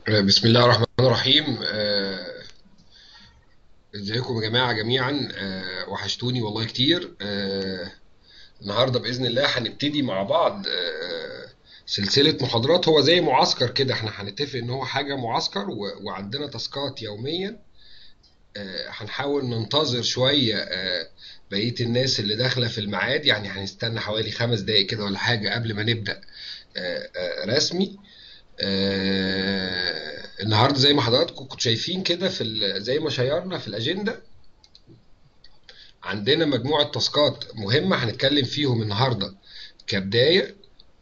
بسم الله الرحمن الرحيم آه، ازيكم يا جماعة جميعا آه، وحشتوني والله كتير آه، النهاردة بإذن الله هنبتدي مع بعض آه، سلسلة محاضرات هو زي معسكر كده احنا هنتفق ان هو حاجة معسكر و- وعندنا تاسكات يوميا آه، هنحاول ننتظر شوية آه، بقية الناس اللي داخلة في الميعاد يعني هنستنى حوالي خمس دقايق كده ولا حاجة قبل ما نبدأ آه، آه، رسمي آه، النهارده زي ما حضراتكم كنتوا شايفين كده في ال- زي ما شيرنا في الأجندة عندنا مجموعة تاسكات مهمة هنتكلم فيهم النهارده كبداية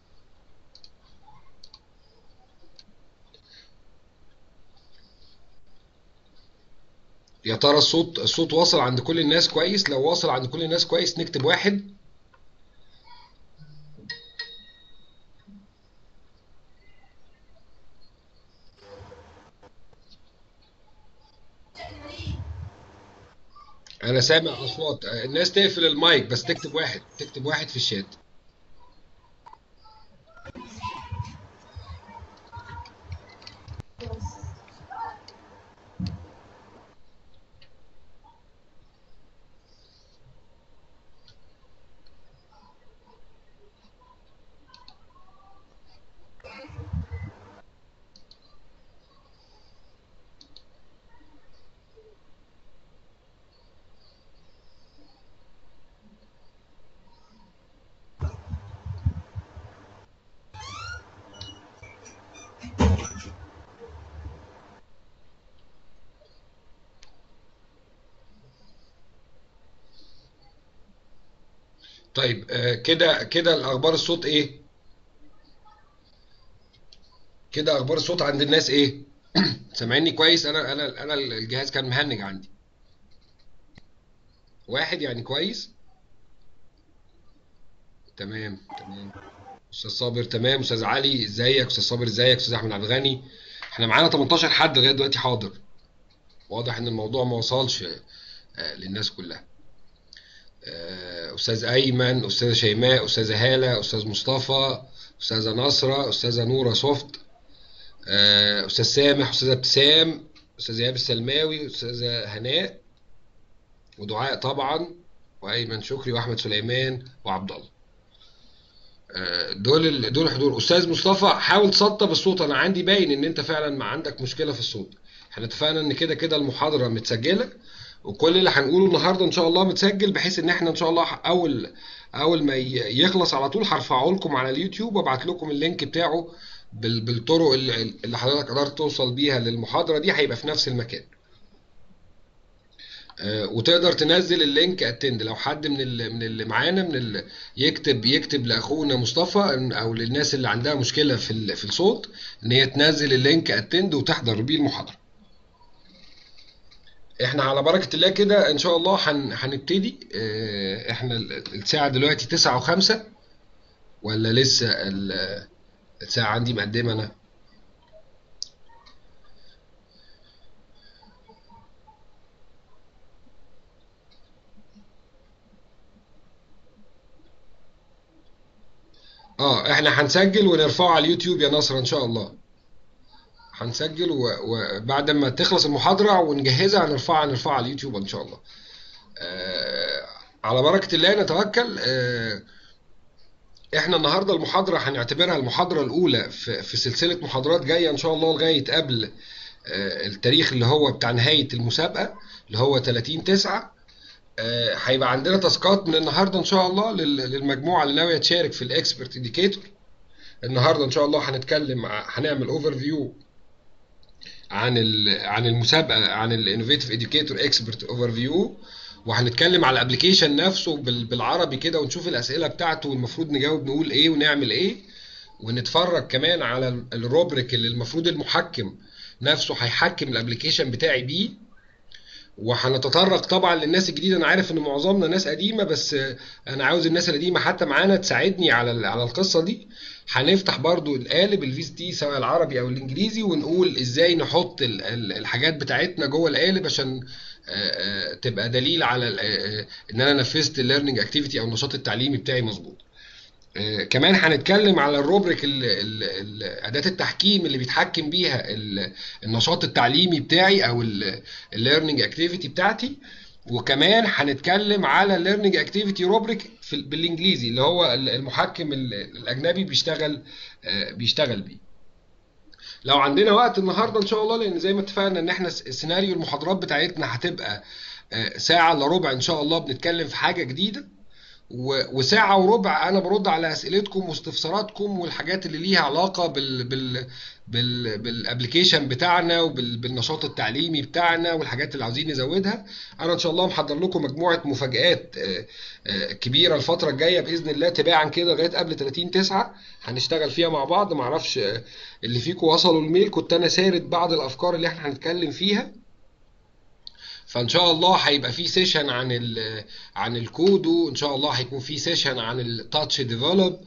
يا ترى الصوت الصوت واصل عند كل الناس كويس لو واصل عند كل الناس كويس نكتب واحد أنا سامع أصوات آه، الناس تقفل المايك بس تكتب واحد تكتب واحد في الشات طيب آه، كده كده الأخبار الصوت إيه؟ كده أخبار الصوت عند الناس إيه؟ سامعيني كويس أنا أنا أنا الجهاز كان مهنج عندي واحد يعني كويس تمام تمام استاذ صابر تمام استاذ علي ازيك استاذ صابر ازيك استاذ احمد عبد الغني احنا معانا 18 حد لغايه دلوقتي حاضر واضح ان الموضوع ما وصلش آه، للناس كلها آه، استاذ ايمن استاذه شيماء استاذه هاله استاذ مصطفى استاذه نصره استاذه نوره سوفت آه، استاذ سامح استاذه ابتسام استاذ ايهاب السلماوي استاذه هناء ودعاء طبعا وايمن شكري واحمد سليمان وعبد الله آه، دول ال- دول حضور استاذ مصطفى حاول تسطب الصوت انا عندي باين ان انت فعلا ما عندك مشكله في الصوت احنا اتفقنا ان كده كده المحاضره متسجله وكل اللي هنقوله النهارده ان شاء الله متسجل بحيث ان احنا ان شاء الله اول اول ما ي- يخلص على طول هرفعه لكم على اليوتيوب وابعت لكم اللينك بتاعه بال- بالطرق اللي اللي حضرتك قدرت توصل بيها للمحاضره دي هيبقى في نفس المكان آه، وتقدر تنزل اللينك اتند لو حد من اللي من اللي معانا من اللي يكتب يكتب لاخونا مصطفى إن- او للناس اللي عندها مشكله في ال- في الصوت ان هي تنزل اللينك اتند وتحضر بيه المحاضره احنا على بركه الله كده ان شاء الله هن- هنبتدي آه، احنا ال- الساعه دلوقتي 9 وخمسة ولا لسه ال- الساعه عندي مقدمه انا اه احنا هنسجل ونرفعه على اليوتيوب يا نصر ان شاء الله هنسجل و- وبعد ما تخلص المحاضرة ونجهزها هنرفعها هنرفعها على اليوتيوب إن شاء الله. آه على بركة الله نتوكل آه إحنا النهاردة المحاضرة هنعتبرها المحاضرة الأولى في, في سلسلة محاضرات جاية إن شاء الله لغاية قبل آه التاريخ اللي هو بتاع نهاية المسابقة اللي هو 30 9 آه هيبقى عندنا تاسكات من النهاردة إن شاء الله لل- للمجموعة اللي ناوية تشارك في الإكسبرت إنديكيتور. النهاردة إن شاء الله هنتكلم ع- هنعمل اوفر فيو عن ال- عن المسابقه عن الانوفيتيف اديوكيتور اكسبرت اوفر فيو وهنتكلم على الابلكيشن نفسه بال- بالعربي كده ونشوف الاسئله بتاعته والمفروض نجاوب نقول ايه ونعمل ايه ونتفرج كمان على ال- الروبريك اللي المفروض المحكم نفسه هيحكم الابلكيشن بتاعي بيه وهنتطرق طبعا للناس الجديده انا عارف ان معظمنا ناس قديمه بس آه، انا عاوز الناس القديمه حتى معانا تساعدني على ال- على القصه دي هنفتح برضو القالب الفي اس تي سواء العربي او الانجليزي ونقول ازاي نحط ال- ال- الحاجات بتاعتنا جوه القالب عشان آه، آه، تبقى دليل على ال- آه، آه، ان انا نفذت الليرنينج اكتيفيتي او النشاط التعليمي بتاعي مظبوط آه، كمان هنتكلم على الروبريك ال- ال- ال- أداة التحكيم اللي بيتحكم بيها ال- النشاط التعليمي بتاعي أو الليرنينج اكتيفيتي بتاعتي وكمان هنتكلم على الليرنينج اكتيفيتي روبريك بالانجليزي اللي هو ال- المحكم ال- الاجنبي بيشتغل آه، بيشتغل بيه لو عندنا وقت النهارده ان شاء الله لان زي ما اتفقنا ان احنا س- سيناريو المحاضرات بتاعتنا هتبقى آه، ساعة الا ربع ان شاء الله بنتكلم في حاجة جديدة و- وساعة وربع أنا برد على أسئلتكم واستفساراتكم والحاجات اللي ليها علاقة بال بال بال بالابلكيشن بتاعنا وبالنشاط التعليمي بتاعنا والحاجات اللي عاوزين نزودها أنا إن شاء الله محضر لكم مجموعة مفاجآت آه، آه، كبيرة الفترة الجاية بإذن الله تباعا كده لغاية قبل 30 9 هنشتغل فيها مع بعض معرفش آه، اللي فيكم وصلوا الميل كنت أنا سارد بعض الأفكار اللي احنا هنتكلم فيها فان شاء الله هيبقى في سيشن عن ال عن الكودو ان شاء الله هيكون في سيشن عن التاتش ديفلوب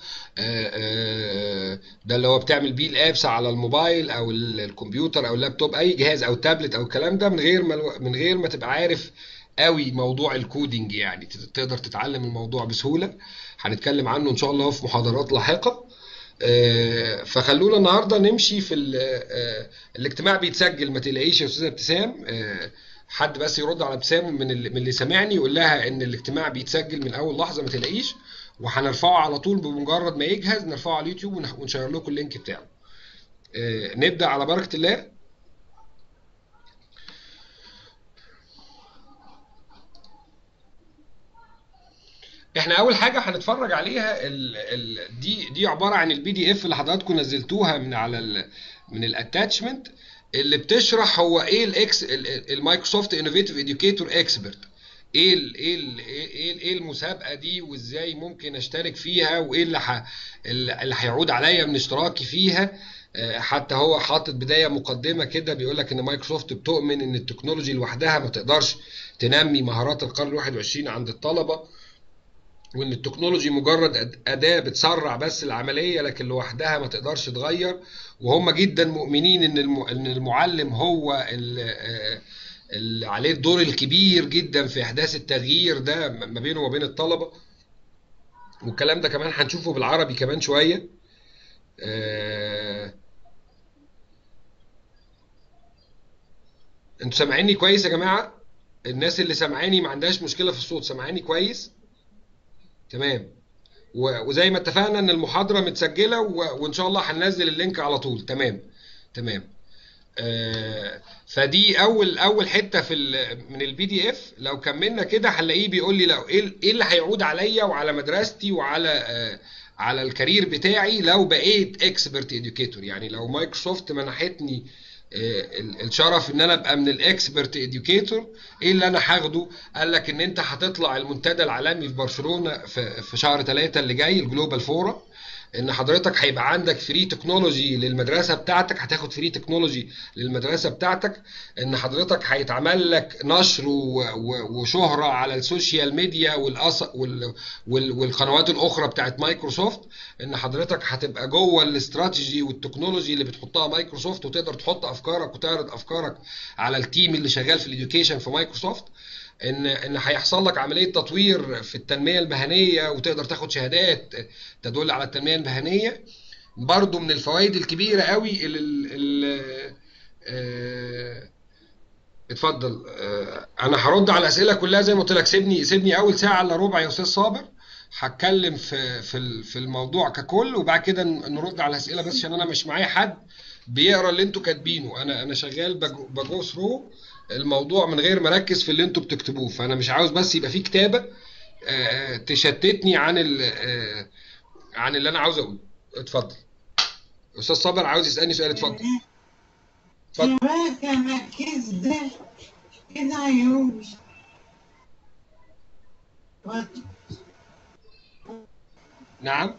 ده اللي هو بتعمل بيه الابس على الموبايل او ال- الكمبيوتر او اللابتوب اي جهاز او تابلت او الكلام ده من غير ما الو- من غير ما تبقى عارف قوي موضوع الكودينج يعني ت- تقدر تتعلم الموضوع بسهولة هنتكلم عنه ان شاء الله في محاضرات لاحقة آه، فخلونا النهارده نمشي في ال- آه، الاجتماع بيتسجل ما تقلقيش يا استاذه ابتسام آه، حد بس يرد على ابتسام من اللي, من اللي سمعني يقول لها ان الاجتماع بيتسجل من اول لحظه ما تقلقيش وهنرفعه على طول بمجرد ما يجهز نرفعه على اليوتيوب ونح- ونشير لكم اللينك بتاعه آه، نبدا على بركه الله احنا اول حاجه هنتفرج عليها ال ال دي دي عباره عن البي دي اف اللي حضراتكم نزلتوها من على ال من الاتاتشمنت اللي بتشرح هو ايه الاكس ال- ال- المايكروسوفت انوفيتيف اديوكيتور اكسبرت ايه ال ايه ال ايه ايه المسابقه دي وازاي ممكن اشترك فيها وايه اللي ح اللي هيعود عليا من اشتراكي فيها آه، حتى هو حاطط بدايه مقدمه كده بيقول لك ان مايكروسوفت بتؤمن ان التكنولوجي لوحدها ما تقدرش تنمي مهارات القرن ال 21 عند الطلبه وان التكنولوجي مجرد أد- اداه بتسرع بس العمليه لكن لوحدها ما تقدرش تغير وهم جدا مؤمنين ان الم- ان المعلم هو ال- آه، اللي عليه الدور الكبير جدا في احداث التغيير ده ما بينه وما بين الطلبه والكلام ده كمان هنشوفه بالعربي كمان شويه آه، انتوا سامعيني كويس يا جماعه الناس اللي سامعاني ما عندهاش مشكله في الصوت سامعاني كويس تمام و- وزي ما اتفقنا ان المحاضرة متسجلة و- وان شاء الله هننزل اللينك على طول تمام تمام آه، فدي اول اول حته في ال- من البي دي اف لو كملنا كده هنلاقيه بيقول لي لو ايه ال- إيه اللي هيعود عليا وعلى مدرستي وعلى آه، على الكارير بتاعي لو بقيت اكسبرت اديوكيتور يعني لو مايكروسوفت منحتني آه، ال- الشرف ان انا ابقى من الاكسبرت اديوكيتور ايه اللي انا هاخده قال لك ان انت هتطلع المنتدى العالمي في برشلونة في في شهر 3 اللي جاي الجلوبال فورم ان حضرتك هيبقى عندك فري تكنولوجي للمدرسه بتاعتك هتاخد فري تكنولوجي للمدرسه بتاعتك ان حضرتك هيتعمل لك نشر و- و- وشهره على السوشيال ميديا والأص... وال... وال... والقنوات الاخرى بتاعت مايكروسوفت ان حضرتك هتبقى جوه الاستراتيجي والتكنولوجي اللي بتحطها مايكروسوفت وتقدر تحط افكارك وتعرض افكارك على التيم اللي شغال في الاديوكيشن في مايكروسوفت ان ان هيحصل لك عمليه تطوير في التنميه المهنيه وتقدر تاخد شهادات تدل على التنميه المهنيه برضو من الفوائد الكبيره قوي اللي ال- ال- آه، اتفضل آه، انا هرد على الاسئله كلها زي ما قلت لك سيبني سيبني اول ساعه الا ربع يا استاذ صابر هتكلم في في ال- في الموضوع ككل وبعد كده ن- نرد على الاسئله بس عشان انا مش معايا حد بيقرا اللي انتوا كاتبينه انا انا شغال بجو بجو ثرو الموضوع من غير ما اركز في اللي انتوا بتكتبوه فانا مش عاوز بس يبقى في كتابه آه، تشتتني عن ال آه، عن اللي انا عاوز اقوله اتفضل استاذ صابر عاوز يسالني سؤال اتفضل اتفضل Caraca, mas que Zé, que naiúde. نعم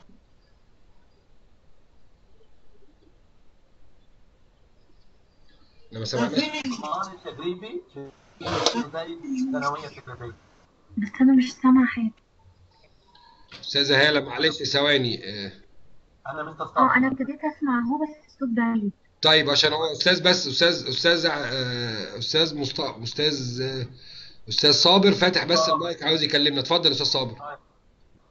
لما سمعنا القرآن التدريبي في ابتدائي ثانوية ابتدائي بس انا مش سامعه حاجه استاذه هاله معلش ثواني آه، أنا مستر اه انا صالح ابتديت اسمع هو بس الصوت بعيد طيب عشان هو استاذ بس استاذ استاذ آه، استاذ مست... استاذ آه، استاذ صابر فاتح بس المايك عاوز يكلمنا اتفضل يا استاذ صابر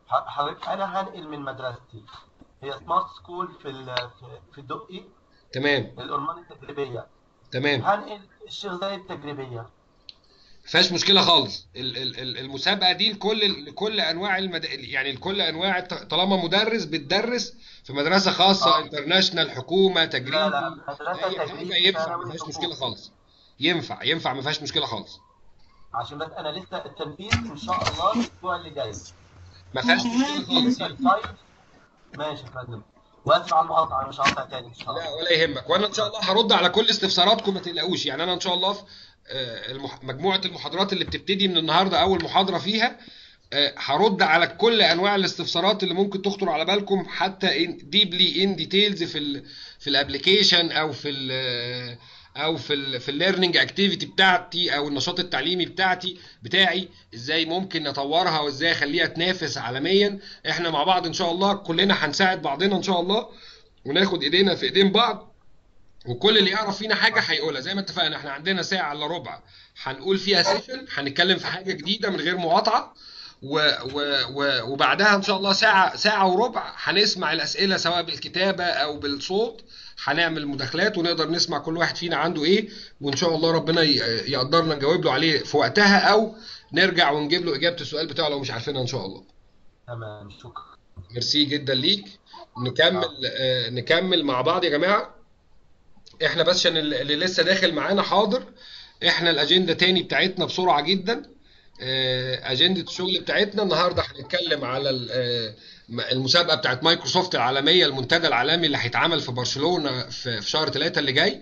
ح- حضرتك انا هنقل من مدرستي هي سمارت سكول في ال- في- في الدقي تمام الأرمان التجريبية تمام هنقل الشيخ زايد التجريبية فيهاش مشكله خالص ال- ال- ال- المسابقه دي لكل لكل انواع المد... يعني لكل انواع الت- طالما مدرس بتدرس في مدرسه خاصه آه. انترناشونال حكومه تجريبي لا لا مدرسة اي حاجه تجريبي ينفع ما ثانوي فيهاش حكومي. مشكله خالص ينفع ينفع ما فيهاش مشكله خالص عشان بس انا لسه التنفيذ ان شاء الله الاسبوع اللي جاي ما فيهاش مشكله خالص لسه السايت ماشي يا فندم واسف على المقاطعة انا مش هقطع تاني ان شاء لا الله ولا يهمك وانا ان شاء الله هرد على كل استفساراتكم ما تقلقوش يعني انا ان شاء الله في آه، المح... مجموعه المحاضرات اللي بتبتدي من النهارده اول محاضره فيها آه، هرد على كل انواع الاستفسارات اللي ممكن تخطر على بالكم حتى ان ديبلي ان ديتيلز في ال في الابلكيشن او في ال او في ال في الليرنينج اكتيفيتي بتاعتي او النشاط التعليمي بتاعتي بتاعي ازاي ممكن نطورها وازاي اخليها تنافس عالميا احنا مع بعض ان شاء الله كلنا هنساعد بعضنا ان شاء الله وناخد ايدينا في ايدين بعض وكل اللي يعرف فينا حاجه هيقولها زي ما اتفقنا احنا عندنا ساعه الا ربع هنقول فيها سيشن هنتكلم في حاجه جديده من غير مقاطعه و و و وبعدها ان شاء الله ساعه ساعه وربع هنسمع الاسئله سواء بالكتابه او بالصوت هنعمل مداخلات ونقدر نسمع كل واحد فينا عنده ايه وان شاء الله ربنا ي- يقدرنا نجاوب له عليه في وقتها او نرجع ونجيب له اجابه السؤال بتاعه لو مش عارفينها ان شاء الله تمام شكرا ميرسي جدا ليك نكمل آه نكمل مع بعض يا جماعه احنا بس عشان اللي اللي لسه داخل معانا حاضر احنا الاجنده تاني بتاعتنا بسرعه جدا آه، اجنده الشغل بتاعتنا النهارده هنتكلم على ال- آه، م- المسابقه بتاعت مايكروسوفت العالميه المنتدى العالمي اللي هيتعمل في برشلونه في في شهر 3 اللي جاي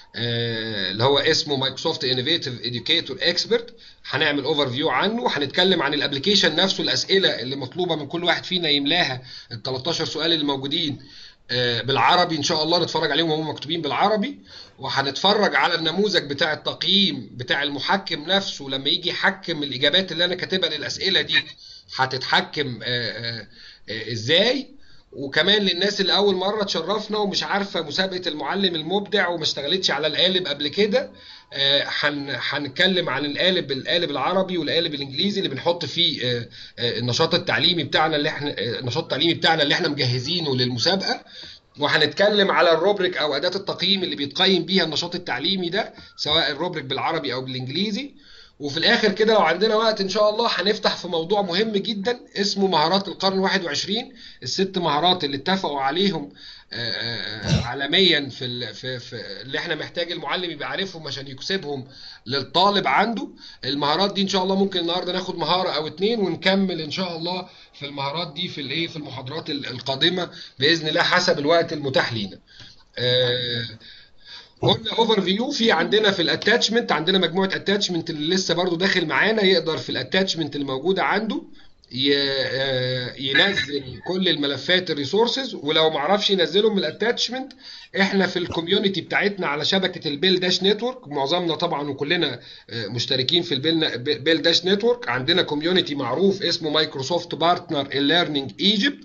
آه، اللي هو اسمه مايكروسوفت انوفيتيف اديوكيتور اكسبرت هنعمل اوفر فيو عنه وهنتكلم عن الابلكيشن نفسه الاسئله اللي مطلوبه من كل واحد فينا يملاها ال 13 سؤال اللي موجودين آه، بالعربي ان شاء الله نتفرج عليهم وهم مكتوبين بالعربي وهنتفرج على النموذج بتاع التقييم بتاع المحكم نفسه لما يجي يحكم الاجابات اللي انا كاتبها للاسئله دي هتتحكم آه، آه، آه، ازاي وكمان للناس اللي اول مره تشرفنا ومش عارفه مسابقه المعلم المبدع وما اشتغلتش على القالب قبل كده آه، هن- هنتكلم عن القالب القالب العربي والقالب الانجليزي اللي بنحط فيه آه، آه، النشاط التعليمي بتاعنا اللي احنا آه، النشاط التعليمي بتاعنا اللي احنا مجهزينه للمسابقه وهنتكلم على الروبريك او اداه التقييم اللي بيتقيم بيها النشاط التعليمي ده سواء الروبريك بالعربي او بالانجليزي وفي الاخر كده لو عندنا وقت ان شاء الله هنفتح في موضوع مهم جدا اسمه مهارات القرن 21 الست مهارات اللي اتفقوا عليهم آه، آه، عالميا في ال- في في اللي احنا محتاج المعلم يبقى عارفهم عشان يكسبهم للطالب عنده المهارات دي ان شاء الله ممكن النهارده ناخد مهاره او اتنين ونكمل ان شاء الله في المهارات دي في الايه في المحاضرات ال- القادمه باذن الله حسب الوقت المتاح لينا آه، قلنا اوفر فيو في عندنا في الاتاتشمنت عندنا مجموعه اتاتشمنت اللي لسه برضو داخل معانا يقدر في الاتاتشمنت اللي موجوده عنده ي- آه، ينزل كل الملفات الريسورسز ولو ما عرفش ينزلهم من الاتاتشمنت احنا في الكوميونتي بتاعتنا على شبكه البيل داش نتورك معظمنا طبعا وكلنا آه، مشتركين في البيل بيل داش نتورك عندنا كوميونتي معروف اسمه مايكروسوفت بارتنر ليرنينج ايجيبت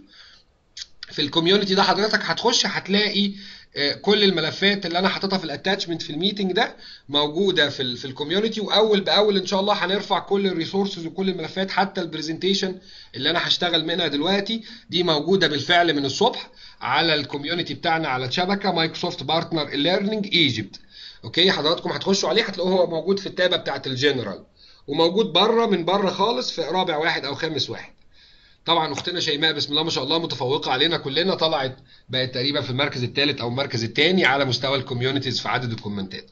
في الكوميونتي ده حضرتك هتخش هتلاقي آه، كل الملفات اللي انا حاططها في الاتاتشمنت في الميتنج ده موجوده في ال في الكوميونتي واول باول ان شاء الله هنرفع كل الريسورسز وكل الملفات حتى البرزنتيشن اللي انا هشتغل منها دلوقتي دي موجوده بالفعل من الصبح على الكوميونتي بتاعنا على الشبكه مايكروسوفت بارتنر ليرنينج ايجيبت اوكي حضراتكم هتخشوا عليه هتلاقوه هو موجود في التابه بتاعت الجنرال وموجود بره من بره خالص في رابع واحد او خامس واحد طبعا اختنا شيماء بسم الله ما شاء الله متفوقه علينا كلنا طلعت بقت تقريبا في المركز الثالث او المركز الثاني على مستوى الكوميونيتيز في عدد الكومنتات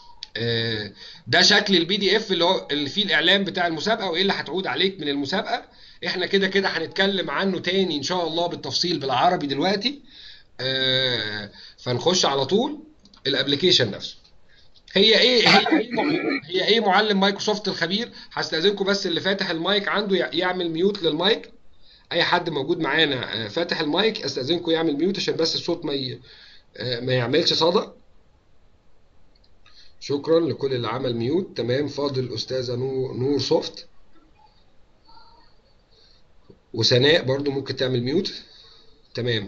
آه، ده شكل البي دي اف اللي هو اللي فيه الاعلان بتاع المسابقه وايه اللي هتعود عليك من المسابقه احنا كده كده هنتكلم عنه تاني ان شاء الله بالتفصيل بالعربي دلوقتي آه، فنخش على طول الابلكيشن نفسه هي ايه هي ايه مع- هي ايه معلم مايكروسوفت الخبير هستاذنكم بس اللي فاتح المايك عنده يع- يعمل ميوت للمايك اي حد موجود معانا آه، فاتح المايك استاذنكم يعمل ميوت عشان بس الصوت ما ي... آه، ما يعملش صدى شكرا لكل اللي عمل ميوت تمام فاضل استاذه نور نور سوفت وسناء برضو ممكن تعمل ميوت تمام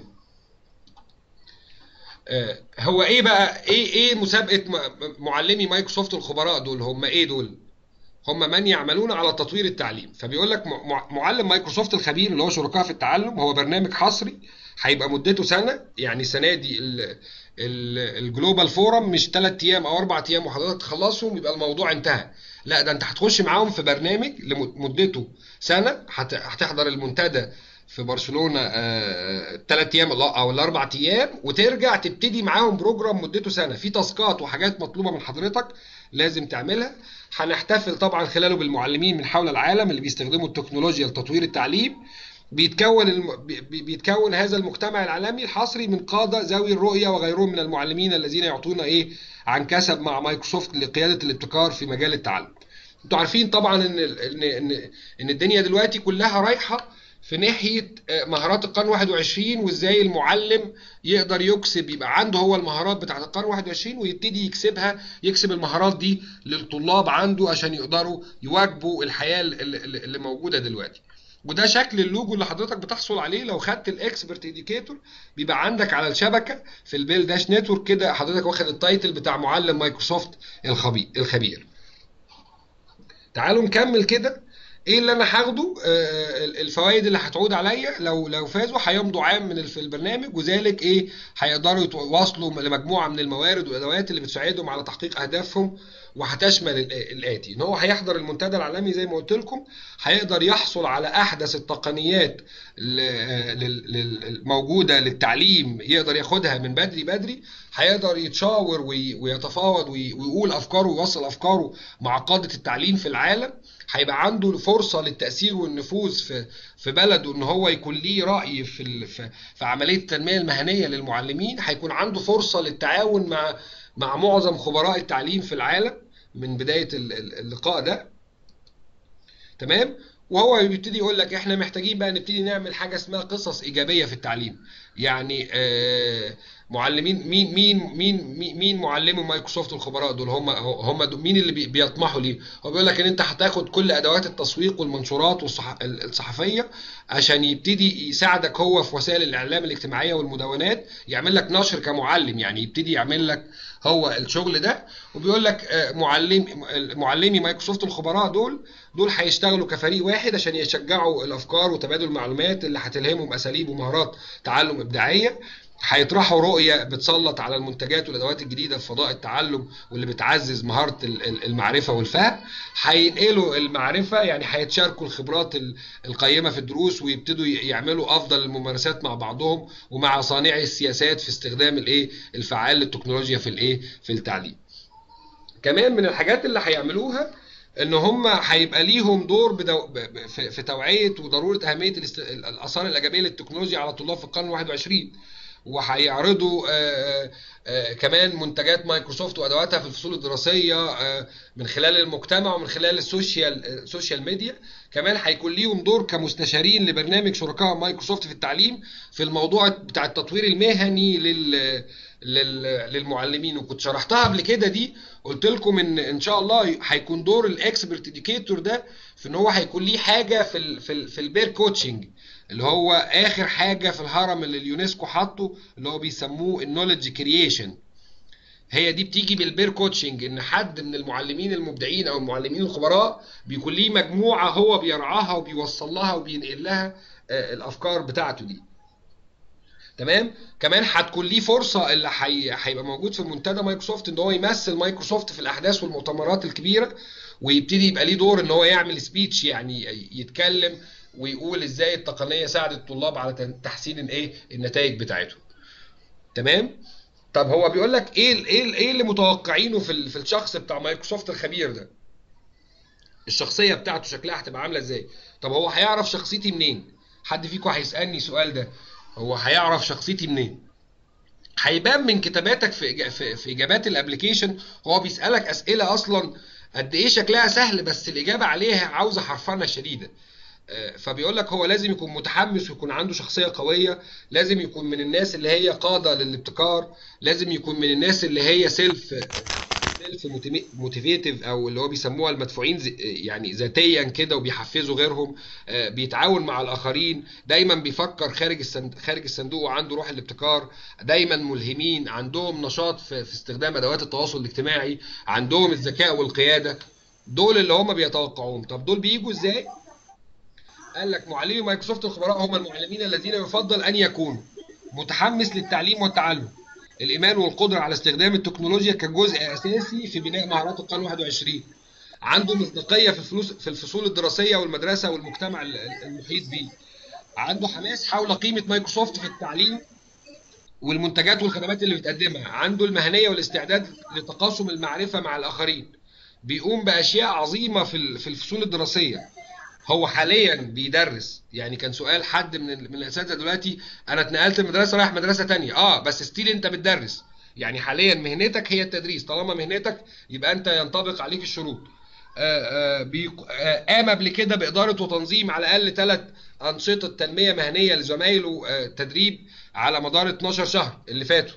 آه، هو ايه بقى ايه ايه مسابقه م- معلمي مايكروسوفت الخبراء دول هم ايه دول هم من يعملون على تطوير التعليم فبيقول لك م- مع- معلم مايكروسوفت الخبير اللي هو شركاء في التعلم هو برنامج حصري هيبقى مدته سنه يعني السنه دي ال- ال- الجلوبال فورم مش ثلاث ايام او اربع ايام وحضرتك تخلصهم يبقى الموضوع انتهى لا ده انت هتخش معاهم في برنامج لمدته سنه هت- هتحضر المنتدى في برشلونه ثلاث ايام لا، او الاربع ايام وترجع تبتدي معاهم بروجرام مدته سنه في تاسكات وحاجات مطلوبه من حضرتك لازم تعملها هنحتفل طبعا خلاله بالمعلمين من حول العالم اللي بيستخدموا التكنولوجيا لتطوير التعليم بيتكون الم... بي- بي- بيتكون هذا المجتمع العالمي الحصري من قادة ذوي الرؤية وغيرهم من المعلمين الذين يعطون ايه عن كسب مع مايكروسوفت لقيادة الابتكار في مجال التعلم. انتوا عارفين طبعا ان ال- ان ان ان الدنيا دلوقتي كلها رايحة في ناحية آه، مهارات القرن 21 وازاي المعلم يقدر يكسب يبقى عنده هو المهارات بتاعت القرن 21 ويبتدي يكسبها يكسب المهارات دي للطلاب عنده عشان يقدروا يواجبوا الحياة اللي- اللي اللي موجودة دلوقتي. وده شكل اللوجو اللي حضرتك بتحصل عليه لو خدت الاكسبرت ايديكيتور بيبقى عندك على الشبكه في البيل داش نتورك كده حضرتك واخد التايتل بتاع معلم مايكروسوفت الخبير الخبير تعالوا نكمل كده ايه اللي انا هاخده آه، الفوائد اللي هتعود عليا لو لو فازوا هيمضوا عام من في البرنامج وذلك ايه هيقدروا يتواصلوا لمجموعه من الموارد والادوات اللي بتساعدهم على تحقيق اهدافهم وهتشمل ال- الاتي ان هو هيحضر المنتدى العالمي زي ما قلت لكم هيقدر يحصل على احدث التقنيات ل- لل- لل- الموجوده للتعليم يقدر ياخدها من بدري بدري هيقدر يتشاور وي- ويتفاوض وي- ويقول افكاره ويوصل افكاره مع قاده التعليم في العالم هيبقى عنده فرصه للتاثير والنفوذ في في بلده ان هو يكون ليه راي في ال- في في عمليه التنميه المهنيه للمعلمين هيكون عنده فرصه للتعاون مع مع معظم خبراء التعليم في العالم من بدايه ال- ال- اللقاء ده تمام وهو بيبتدي يقول لك احنا محتاجين بقى نبتدي نعمل حاجه اسمها قصص ايجابيه في التعليم يعني آه، معلمين مين مين مين مين- مين معلمي مايكروسوفت الخبراء دول هم هم دول مين اللي بي- بيطمحوا ليه هو بيقول لك ان انت هتاخد كل ادوات التسويق والمنشورات والصح- الصحفيه عشان يبتدي يساعدك هو في وسائل الاعلام الاجتماعيه والمدونات يعمل لك نشر كمعلم يعني يبتدي يعمل لك هو الشغل ده وبيقول لك آه، معلم معلمي مايكروسوفت الخبراء دول دول هيشتغلوا كفريق واحد عشان يشجعوا الافكار وتبادل المعلومات اللي هتلهمهم اساليب ومهارات تعلم ابداعيه هيطرحوا رؤيه بتسلط على المنتجات والادوات الجديده في فضاء التعلم واللي بتعزز مهاره ال- ال- المعرفه والفهم هينقلوا المعرفه يعني هيتشاركوا الخبرات ال- القيمه في الدروس ويبتدوا ي- يعملوا افضل الممارسات مع بعضهم ومع صانعي السياسات في استخدام الايه الفعال للتكنولوجيا في الايه في التعليم كمان من الحاجات اللي هيعملوها ان هم هيبقى ليهم دور بدو... ب- ب- في في توعيه وضروره اهميه الاست... الاثار الايجابيه للتكنولوجيا على الطلاب في القرن 21 وهيعرضوا آه، آه، كمان منتجات مايكروسوفت وادواتها في الفصول الدراسيه آه، من خلال المجتمع ومن خلال السوشيال السوشيال ميديا كمان هيكون ليهم دور كمستشارين لبرنامج شركاء مايكروسوفت في التعليم في الموضوع بتاع التطوير المهني لل لل- للمعلمين وكنت شرحتها قبل كده دي قلت لكم ان ان شاء الله هيكون دور الاكسبرت اديكيتور ده في ان هو هيكون ليه حاجه في ال في ال في البير كوتشنج اللي هو اخر حاجه في الهرم اللي اليونسكو حاطه اللي هو بيسموه النولج كرييشن هي دي بتيجي بالبير كوتشنج ان حد من المعلمين المبدعين او المعلمين الخبراء بيكون ليه مجموعه هو بيرعاها وبيوصل لها وبينقل لها آه، الافكار بتاعته دي تمام كمان هتكون ليه فرصه اللي حي... هيبقى موجود في منتدى مايكروسوفت ان هو يمثل مايكروسوفت في الاحداث والمؤتمرات الكبيره ويبتدي يبقى ليه دور ان هو يعمل سبيتش يعني يتكلم ويقول ازاي التقنيه ساعدت الطلاب على تن- تحسين الايه النتائج بتاعتهم تمام طب هو بيقول لك ايه ال- ايه ال- ايه اللي متوقعينه في ال- في الشخص بتاع مايكروسوفت الخبير ده الشخصيه بتاعته شكلها هتبقى عامله ازاي طب هو هيعرف شخصيتي منين حد فيكم هيسالني السؤال ده هو هيعرف شخصيتي منين هيبان من كتاباتك في إجا- في, في اجابات الابلكيشن هو بيسالك اسئله اصلا قد ايه شكلها سهل بس الاجابه عليها عاوزه حرفنه شديده آه، فبيقول لك هو لازم يكون متحمس ويكون عنده شخصيه قويه لازم يكون من الناس اللي هي قاده للابتكار لازم يكون من الناس اللي هي سيلف سيلف موتيفيتيف او اللي هو بيسموها المدفوعين ز- يعني ذاتيا كده وبيحفزوا غيرهم آه، بيتعاون مع الاخرين دايما بيفكر خارج الصندوق خارج الصندوق وعنده روح الابتكار دايما ملهمين عندهم نشاط في في استخدام ادوات التواصل الاجتماعي عندهم الذكاء والقياده دول اللي هم بيتوقعون طب دول بيجوا ازاي قال لك معلمي مايكروسوفت الخبراء هم المعلمين الذين يفضل ان يكونوا متحمس للتعليم والتعلم الايمان والقدره على استخدام التكنولوجيا كجزء اساسي في بناء مهارات القرن 21 عنده مصداقيه في الفلوس في الفصول الدراسيه والمدرسه والمجتمع ال- ال- المحيط بيه عنده حماس حول قيمه مايكروسوفت في التعليم والمنتجات والخدمات اللي بتقدمها عنده المهنيه والاستعداد لتقاسم المعرفه مع الاخرين بيقوم باشياء عظيمه في ال- في الفصول الدراسيه هو حاليا بيدرس يعني كان سؤال حد من ال- من الاساتذه دلوقتي انا اتنقلت من مدرسه رايح مدرسه تانية اه بس ستيل انت بتدرس يعني حاليا مهنتك هي التدريس طالما مهنتك يبقى انت ينطبق عليك الشروط آه، آه، بيق- آه، قام قبل كده بإدارة وتنظيم على الأقل ثلاث أنشطة تنمية مهنية لزمايله آه، تدريب على مدار 12 شهر اللي فاتوا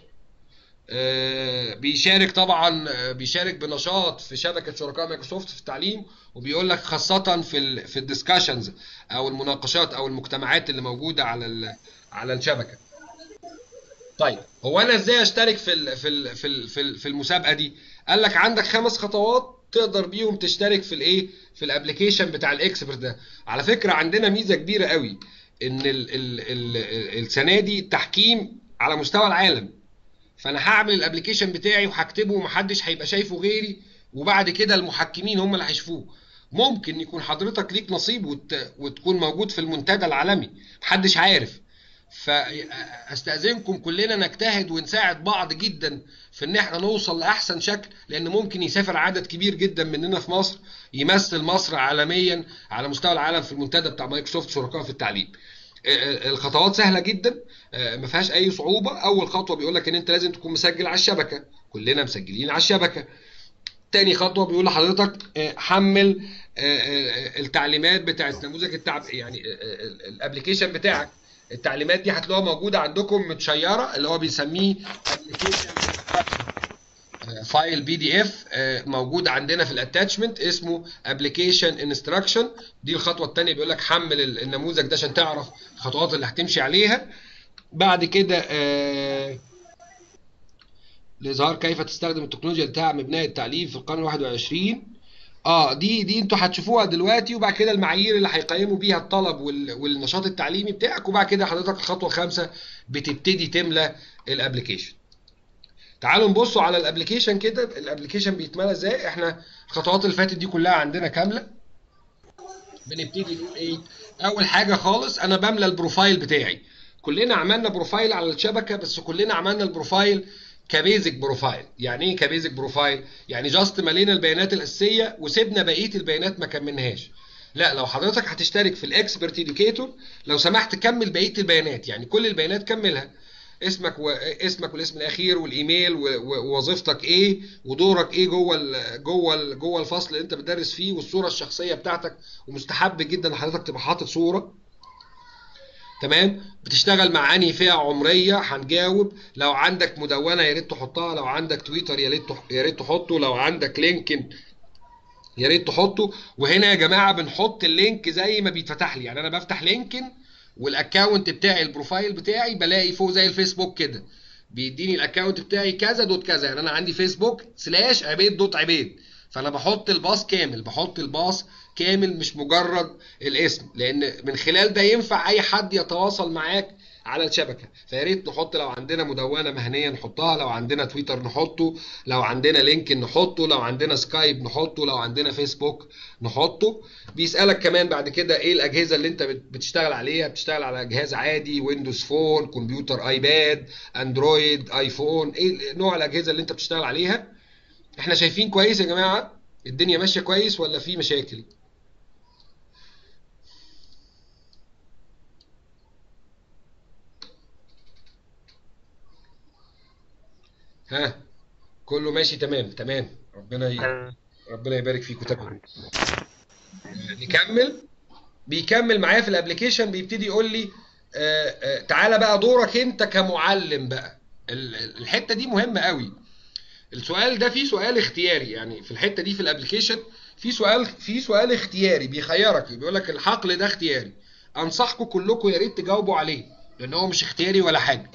آه، بيشارك طبعا آه، بيشارك بنشاط في شبكة شركاء مايكروسوفت في التعليم وبيقول لك خاصة في ال في الديسكشنز أو المناقشات أو المجتمعات اللي موجودة على ال- على الشبكة طيب هو انا ازاي اشترك في ال في ال في ال في, ال في المسابقه دي قال لك عندك خمس خطوات تقدر بيهم تشترك في الايه في الابلكيشن بتاع الاكسبرت ده على فكره عندنا ميزه كبيره قوي ان ال ال ال السنه دي التحكيم على مستوى العالم فانا هعمل الابلكيشن بتاعي وهكتبه ومحدش هيبقى شايفه غيري وبعد كده المحكمين هم اللي هيشوفوه ممكن يكون حضرتك ليك نصيب وت... وتكون موجود في المنتدى العالمي محدش عارف فاستاذنكم كلنا نجتهد ونساعد بعض جدا في ان احنا نوصل لاحسن شكل لان ممكن يسافر عدد كبير جدا مننا في مصر يمثل مصر عالميا على مستوى العالم في المنتدى بتاع مايكروسوفت شركاء في التعليم الخطوات سهله جدا ما فيهاش اي صعوبه اول خطوه بيقول لك ان انت لازم تكون مسجل على الشبكه كلنا مسجلين على الشبكه تاني خطوه بيقول لحضرتك حمل التعليمات بتاعت نموذج التعب يعني الابلكيشن بتاعك التعليمات دي هتلاقوها موجوده عندكم متشيره اللي هو بيسميه فايل بي دي اف موجود عندنا في الاتاتشمنت اسمه ابلكيشن انستراكشن دي الخطوه الثانيه بيقول لك حمل النموذج ده عشان تعرف الخطوات اللي هتمشي عليها بعد كده آه لاظهار كيف تستخدم التكنولوجيا لدعم بناء التعليم في القرن 21 اه دي دي انتوا هتشوفوها دلوقتي وبعد كده المعايير اللي هيقيموا بيها الطلب وال... والنشاط التعليمي بتاعك وبعد كده حضرتك الخطوه الخامسه بتبتدي تملى الابلكيشن تعالوا نبصوا على الابلكيشن كده الابلكيشن بيتملى ازاي احنا الخطوات اللي فاتت دي كلها عندنا كامله بنبتدي نقول ايه اول حاجه خالص انا بملى البروفايل بتاعي كلنا عملنا بروفايل على الشبكه بس كلنا عملنا البروفايل كبيزك بروفايل يعني ايه كبيزك بروفايل يعني جاست ملينا البيانات الاساسيه وسيبنا بقيه البيانات ما كملناهاش لا لو حضرتك هتشترك في الاكسبرت ايديكيتور لو سمحت كمل بقيه البيانات يعني كل البيانات كملها اسمك واسمك والاسم الاخير والايميل ووظيفتك ايه ودورك ايه جوه ال جوه ال جوه الفصل اللي انت بتدرس فيه والصوره الشخصيه بتاعتك ومستحب جدا حضرتك تبقى حاطط صوره تمام بتشتغل مع انهي فئه عمريه هنجاوب لو عندك مدونه يا ريت تحطها لو عندك تويتر يا ريت يا ريت تحطه لو عندك لينكن يا ريت تحطه وهنا يا جماعه بنحط اللينك زي ما بيتفتح لي يعني انا بفتح لينكن والاكونت بتاعي البروفايل بتاعي بلاقي فوق زي الفيسبوك كده بيديني الاكونت بتاعي كذا دوت كذا يعني انا عندي فيسبوك سلاش عبيد دوت عبيد فانا بحط الباص كامل بحط الباص كامل مش مجرد الاسم لان من خلال ده ينفع اي حد يتواصل معاك على الشبكه فيا ريت نحط لو عندنا مدونه مهنيه نحطها لو عندنا تويتر نحطه لو عندنا لينكن نحطه لو عندنا سكايب نحطه لو عندنا فيسبوك نحطه بيسالك كمان بعد كده ايه الاجهزه اللي انت بتشتغل عليها بتشتغل على جهاز عادي ويندوز فون كمبيوتر ايباد اندرويد ايفون ايه نوع الاجهزه اللي انت بتشتغل عليها احنا شايفين كويس يا جماعه الدنيا ماشيه كويس ولا في مشاكل ها كله ماشي تمام تمام ربنا ي... ربنا يبارك فيكم تمام نكمل بيكمل معايا في الابلكيشن بيبتدي يقول لي آآ آآ تعالى بقى دورك انت كمعلم بقى الحته دي مهمه قوي السؤال ده فيه سؤال اختياري يعني في الحته دي في الابلكيشن في سؤال في سؤال اختياري بيخيرك بيقول لك الحقل ده اختياري انصحكم كلكم يا ريت تجاوبوا عليه لان هو مش اختياري ولا حاجه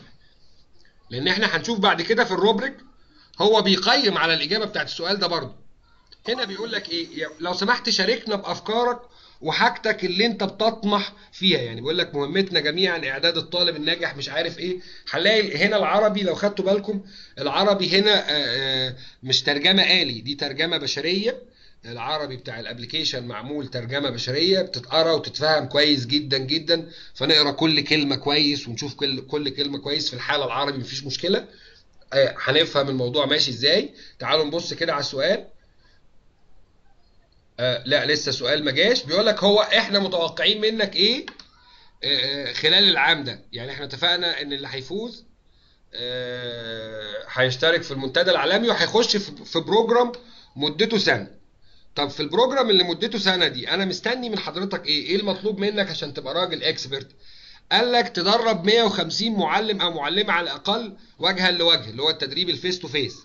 لان احنا هنشوف بعد كده في الروبريك هو بيقيم على الاجابه بتاعت السؤال ده برضه هنا بيقول لك ايه لو سمحت شاركنا بافكارك وحاجتك اللي انت بتطمح فيها يعني بيقول لك مهمتنا جميعا اعداد الطالب الناجح مش عارف ايه هنلاقي هنا العربي لو خدتوا بالكم العربي هنا آه، آه، مش ترجمه آلي دي ترجمه بشريه العربي بتاع الابليكيشن معمول ترجمه بشريه بتتقرا وتتفهم كويس جدا جدا فنقرا كل كلمه كويس ونشوف كل كل كلمه كويس في الحاله العربي مفيش مشكله آه، هنفهم الموضوع ماشي ازاي تعالوا نبص كده على السؤال آه لا لسه سؤال ما جاش بيقول لك هو احنا متوقعين منك ايه آه، خلال العام ده يعني احنا اتفقنا ان اللي هيفوز آه، هيشترك في المنتدى العالمي وهيخش في في بروجرام مدته سنه طب في البروجرام اللي مدته سنه دي انا مستني من حضرتك ايه ايه المطلوب منك عشان تبقى راجل اكسبرت قال لك تدرب 150 معلم او معلمه على الاقل وجها لوجه اللي هو التدريب الفيس تو فيس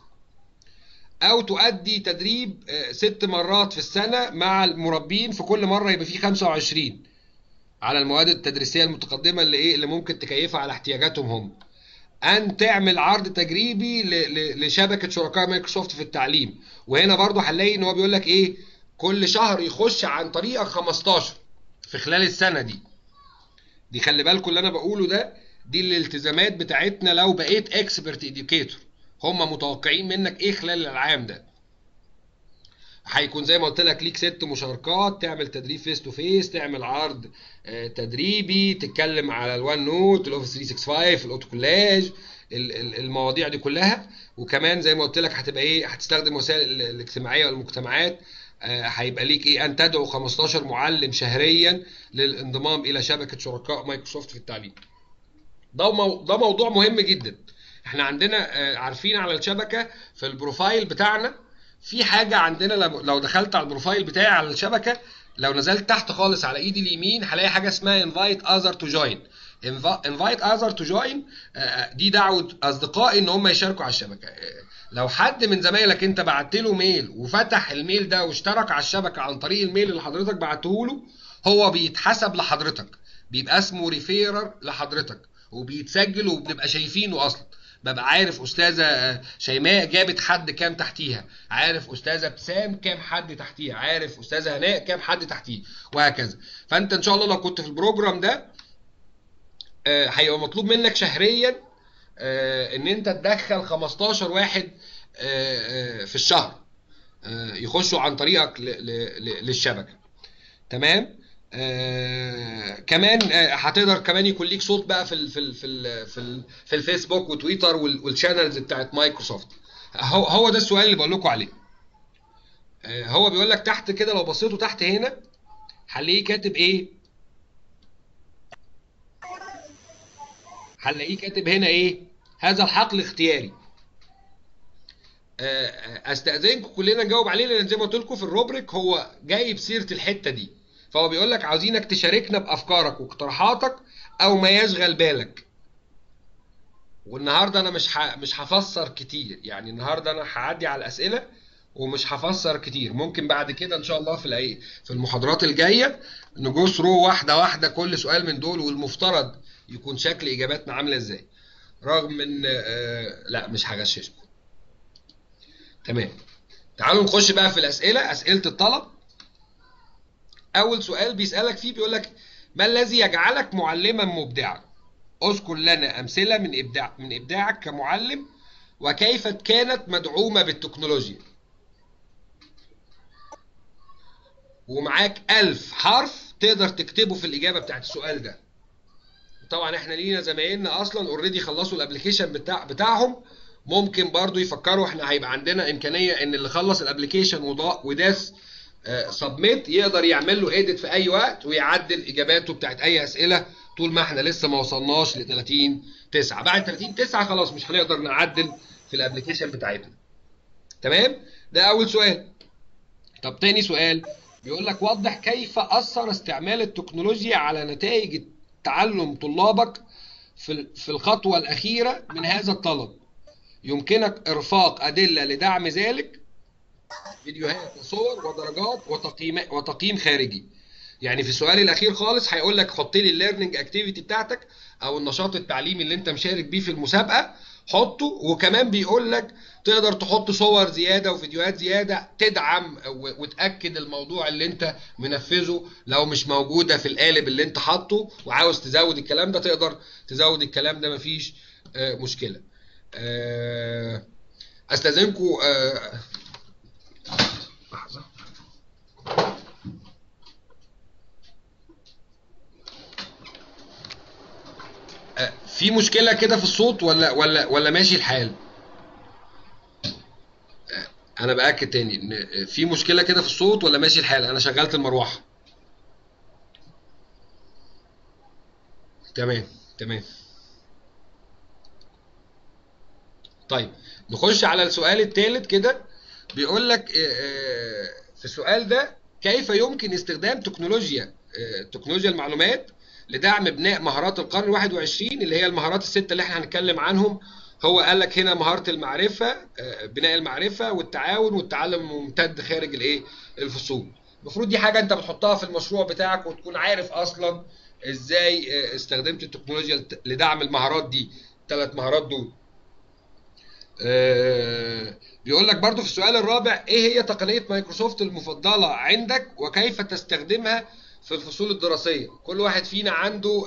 او تؤدي تدريب آه، ست مرات في السنه مع المربين في كل مره يبقى فيه 25 على المواد التدريسيه المتقدمه اللي ايه اللي ممكن تكيفها على احتياجاتهم هم ان تعمل عرض تجريبي ل- ل- لشبكه شركاء مايكروسوفت في التعليم وهنا برضو هنلاقي ان هو بيقول لك ايه كل شهر يخش عن طريقك 15 في خلال السنه دي دي خلي بالكم اللي انا بقوله ده دي الالتزامات بتاعتنا لو بقيت اكسبرت اديوكيتور هم متوقعين منك ايه خلال العام ده هيكون زي ما قلت لك ليك ست مشاركات تعمل تدريب فيس تو فيس تعمل عرض آه، تدريبي تتكلم على الوان نوت الاوفيس 365 الاوتو كولاج ال- ال- المواضيع دي كلها وكمان زي ما قلت لك هتبقى ايه هتستخدم وسائل ال- الاجتماعيه والمجتمعات آه، هيبقى ليك ايه ان تدعو 15 معلم شهريا للانضمام الى شبكه شركاء مايكروسوفت في التعليم ده مو... ده موضوع مهم جدا احنا عندنا آه، عارفين على الشبكه في البروفايل بتاعنا في حاجه عندنا لو لو دخلت على البروفايل بتاعي على الشبكه لو نزلت تحت خالص على ايدي اليمين هلاقي حاجه اسمها invite other to join Invi- invite other to join آه، دي دعوه اصدقائي ان هم يشاركوا على الشبكه آه، لو حد من زمايلك انت بعت له ميل وفتح الميل ده واشترك على الشبكه عن طريق الميل اللي حضرتك بعته له هو بيتحسب لحضرتك بيبقى اسمه ريفيرر لحضرتك وبيتسجل وبنبقى شايفينه اصلا ببقى عارف استاذه آه، شيماء جابت حد كام تحتيها عارف استاذه ابتسام كام حد تحتيها عارف استاذه هناء كام حد تحتيه وهكذا فانت ان شاء الله لو كنت في البروجرام ده آه، هيبقى مطلوب منك شهريا آه، ان انت تدخل 15 واحد آه، آه، في الشهر آه، يخشوا عن طريقك ل- ل- ل- للشبكه تمام آه كمان آه هتقدر كمان يكون ليك صوت بقى في ال في ال في ال في, ال في الفيسبوك وتويتر وال- والشانلز بتاعت مايكروسوفت هو هو ده السؤال اللي بقول لكم عليه آه هو بيقول لك تحت كده لو بصيتوا تحت هنا هنلاقيه كاتب ايه هنلاقيه كاتب هنا ايه هذا الحقل اختياري آه، آه، استاذنكم كلنا نجاوب عليه لان زي ما قلت لكم في الروبريك هو جايب سيره الحته دي فهو بيقول لك عاوزينك تشاركنا بافكارك واقتراحاتك او ما يشغل بالك والنهارده انا مش ح... مش هفسر كتير يعني النهارده انا هعدي على الاسئله ومش هفسر كتير ممكن بعد كده ان شاء الله في الأي... في المحاضرات الجايه نجو ثرو واحده واحده كل سؤال من دول والمفترض يكون شكل اجاباتنا عامله ازاي رغم ان آه، لا مش هغششكم تمام تعالوا نخش بقى في الاسئله اسئله الطلب اول سؤال بيسالك فيه بيقول لك ما الذي يجعلك معلما مبدعا اذكر لنا امثله من ابداع من ابداعك كمعلم وكيف كانت مدعومه بالتكنولوجيا ومعاك ألف حرف تقدر تكتبه في الإجابة بتاعت السؤال ده طبعا احنا لينا زمايلنا اصلا اوريدي خلصوا الابلكيشن بتاع بتاعهم ممكن برضو يفكروا احنا هيبقى عندنا امكانيه ان اللي خلص الابلكيشن وضا- وداس سبميت يقدر يعمل له ايديت في اي وقت ويعدل اجاباته بتاعت اي اسئله طول ما احنا لسه ما وصلناش ل 30 9 بعد 30 9 خلاص مش هنقدر نعدل في الابلكيشن بتاعتنا تمام ده اول سؤال طب تاني سؤال بيقول لك وضح كيف اثر استعمال التكنولوجيا على نتائج تعلم طلابك في ال- في الخطوه الاخيره من هذا الطلب يمكنك ارفاق ادله لدعم ذلك فيديوهات وصور ودرجات وتقييم وتقييم خارجي يعني في السؤال الاخير خالص هيقول لك حط لي الليرنينج اكتيفيتي بتاعتك او النشاط التعليمي اللي انت مشارك بيه في المسابقه حطه وكمان بيقول لك تقدر تحط صور زياده وفيديوهات زياده تدعم و- وتاكد الموضوع اللي انت منفذه لو مش موجوده في القالب اللي انت حاطه وعاوز تزود الكلام ده تقدر تزود الكلام ده مفيش آه، مشكله آه، استاذنكم آه، لحظه آه، في مشكله كده في الصوت ولا ولا ولا ماشي الحال انا باكد تاني ان في مشكله كده في الصوت ولا ماشي الحال انا شغلت المروحه تمام تمام طيب نخش على السؤال الثالث كده بيقول لك آه، آه، في السؤال ده كيف يمكن استخدام تكنولوجيا آه، تكنولوجيا المعلومات لدعم بناء مهارات القرن ال 21 اللي هي المهارات الستة اللي احنا هنتكلم عنهم هو قال لك هنا مهارة المعرفة آه، بناء المعرفة والتعاون والتعلم الممتد خارج الايه الفصول المفروض دي حاجة انت بتحطها في المشروع بتاعك وتكون عارف اصلا ازاي آه، استخدمت التكنولوجيا لت- لدعم المهارات دي ثلاث مهارات دول آه، بيقول لك برضو في السؤال الرابع ايه هي تقنية مايكروسوفت المفضلة عندك وكيف تستخدمها في الفصول الدراسية كل واحد فينا عنده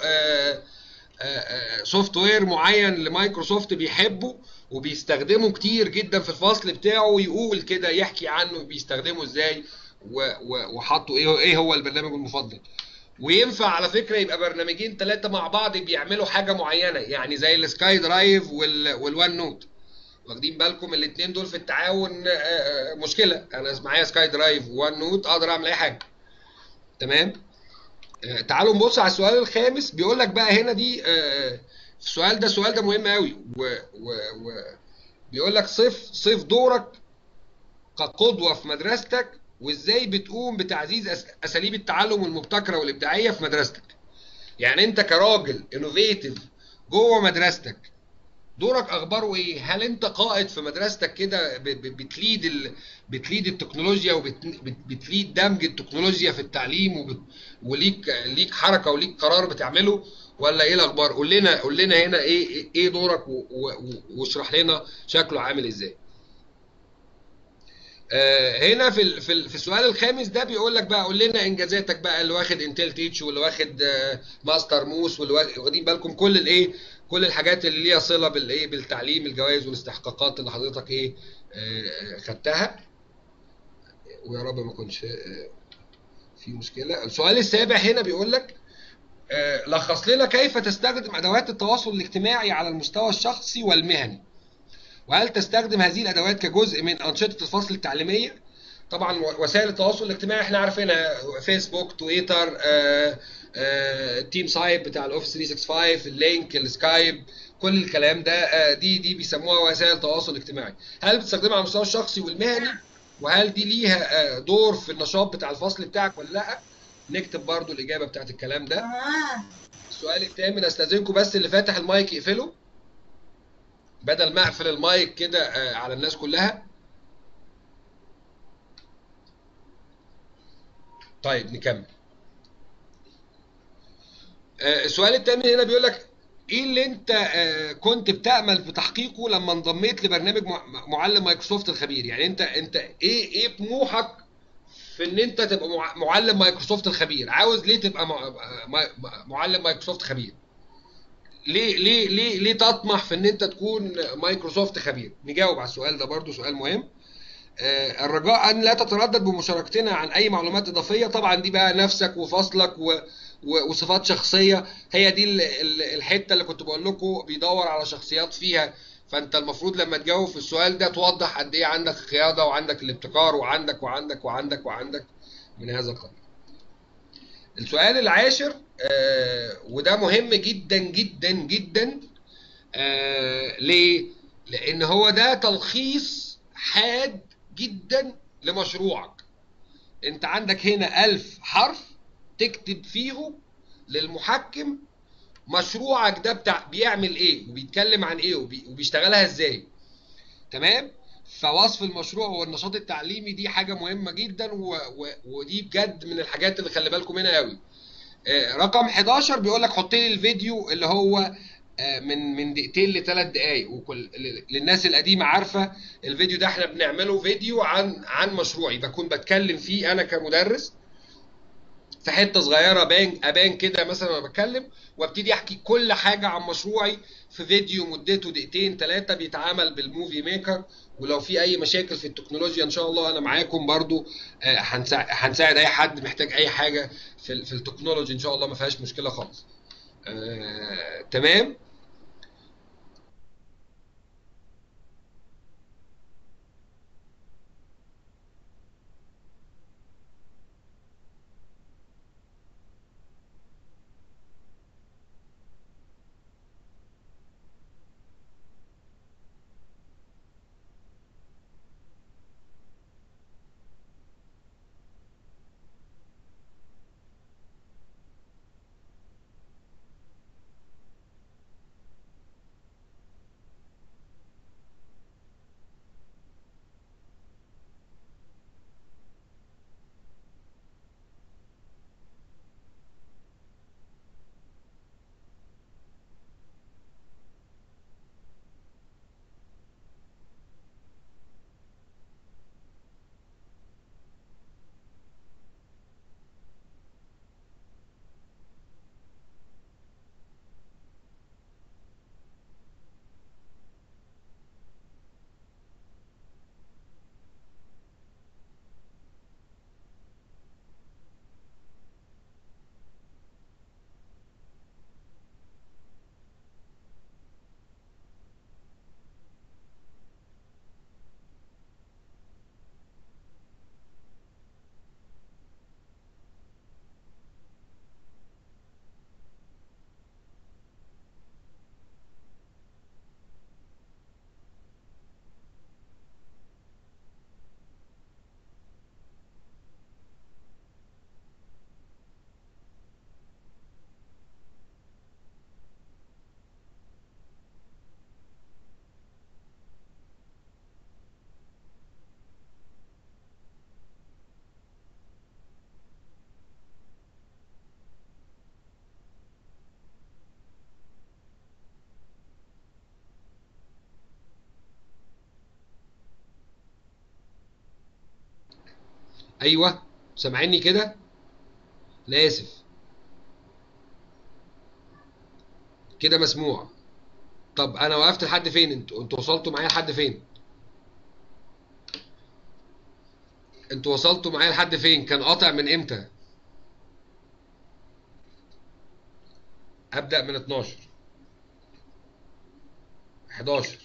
سوفت وير معين لمايكروسوفت بيحبه وبيستخدمه كتير جدا في الفصل بتاعه ويقول كده يحكي عنه بيستخدمه ازاي و- و- وحطه ايه ايه هو البرنامج المفضل وينفع على فكره يبقى برنامجين ثلاثه مع بعض بيعملوا حاجه معينه يعني زي السكاي درايف وال والوان نوت واخدين بالكم الاثنين دول في التعاون آه، آه، مشكله انا معايا سكاي درايف وان نوت اقدر اعمل اي حاجه تمام آه، تعالوا نبص على السؤال الخامس بيقول لك بقى هنا دي آه، السؤال ده السؤال ده مهم قوي و, و, و بيقول لك صف صف دورك كقدوه في مدرستك وازاي بتقوم بتعزيز أس- اساليب التعلم المبتكره والابداعيه في مدرستك يعني انت كراجل انوفيتيف جوه مدرستك دورك اخباره ايه هل انت قائد في مدرستك كده ب- ب- بتليد ال... بتليد التكنولوجيا وبتليد دمج التكنولوجيا في التعليم وبت... وليك ليك حركه وليك قرار بتعمله ولا ايه الاخبار قول لنا قول لنا هنا ايه ايه- ايه دورك و- و- و- واشرح لنا شكله عامل ازاي آه، هنا في ال- في ال- في السؤال الخامس ده بيقول لك بقى قول لنا انجازاتك بقى اللي واخد انتل تيتش واللي واخد آه، ماستر موس واللي واخد- واخدين بالكم كل الايه كل الحاجات اللي ليها صله بالايه بالتعليم الجوائز والاستحقاقات اللي حضرتك ايه آه، خدتها ويا رب ما يكونش آه، في مشكله السؤال السابع هنا بيقول لك آه، لخص لنا كيف تستخدم ادوات التواصل الاجتماعي على المستوى الشخصي والمهني وهل تستخدم هذه الادوات كجزء من انشطه الفصل التعليميه طبعا و- وسائل التواصل الاجتماعي احنا عارفينها فيسبوك تويتر آه، آه، تيم سايب بتاع الاوفيس 365 اللينك السكايب كل الكلام ده آه، دي دي بيسموها وسائل تواصل اجتماعي هل بتستخدمها على المستوى الشخصي والمهني وهل دي ليها آه، دور في النشاط بتاع الفصل بتاعك ولا لا نكتب برضو الاجابه بتاعت الكلام ده السؤال الثامن استاذنكم بس اللي فاتح المايك يقفله بدل ما اقفل المايك كده آه، على الناس كلها طيب نكمل آه، السؤال الثامن هنا بيقول لك ايه اللي انت آه، كنت بتأمل بتحقيقه لما انضميت لبرنامج مع- معلم مايكروسوفت الخبير يعني انت انت ايه ايه طموحك في ان انت تبقى مع- معلم مايكروسوفت الخبير عاوز ليه تبقى مع- مع- معلم مايكروسوفت خبير ليه ليه ليه ليه تطمح في ان انت تكون مايكروسوفت خبير نجاوب على السؤال ده برضو سؤال مهم آه، الرجاء ان لا تتردد بمشاركتنا عن اي معلومات اضافيه طبعا دي بقى نفسك وفصلك و و- وصفات شخصيه هي دي ال- ال- الحته اللي كنت بقول لكم بيدور على شخصيات فيها فانت المفروض لما تجاوب في السؤال ده توضح قد ايه عندك قياده وعندك الابتكار وعندك وعندك وعندك وعندك من هذا القبيل السؤال العاشر آه وده مهم جدا جدا جدا آه ليه؟ لأن هو ده تلخيص حاد جدا لمشروعك. أنت عندك هنا ألف حرف تكتب فيهم للمحكم مشروعك ده بتاع بيعمل إيه وبيتكلم عن إيه وبي وبيشتغلها إزاي. تمام؟ فوصف المشروع والنشاط التعليمي دي حاجة مهمة جدا و... و... ودي بجد من الحاجات اللي خلي بالكم منها قوي. آه، رقم 11 بيقول لك حط لي الفيديو اللي هو آه، من من دقيقتين لثلاث دقائق وكل ل- للناس القديمه عارفه الفيديو ده احنا بنعمله فيديو عن عن مشروعي بكون بتكلم فيه انا كمدرس في حته صغيره ابان ابان كده مثلا وانا بتكلم وابتدي احكي كل حاجه عن مشروعي في فيديو مدته دقيقتين ثلاثه بيتعمل بالموفي ميكر ولو في اي مشاكل في التكنولوجيا ان شاء الله انا معاكم برضو آه، هنساعد هنساعد اي حد محتاج اي حاجه في ال- في التكنولوجي ان شاء الله ما فيهاش مشكله خالص آه، تمام ايوه سامعيني كده انا اسف كده مسموع طب انا وقفت لحد فين انتوا انتوا وصلتوا معايا لحد فين انتوا وصلتوا معايا لحد فين كان قاطع من امتى ابدا من 12 11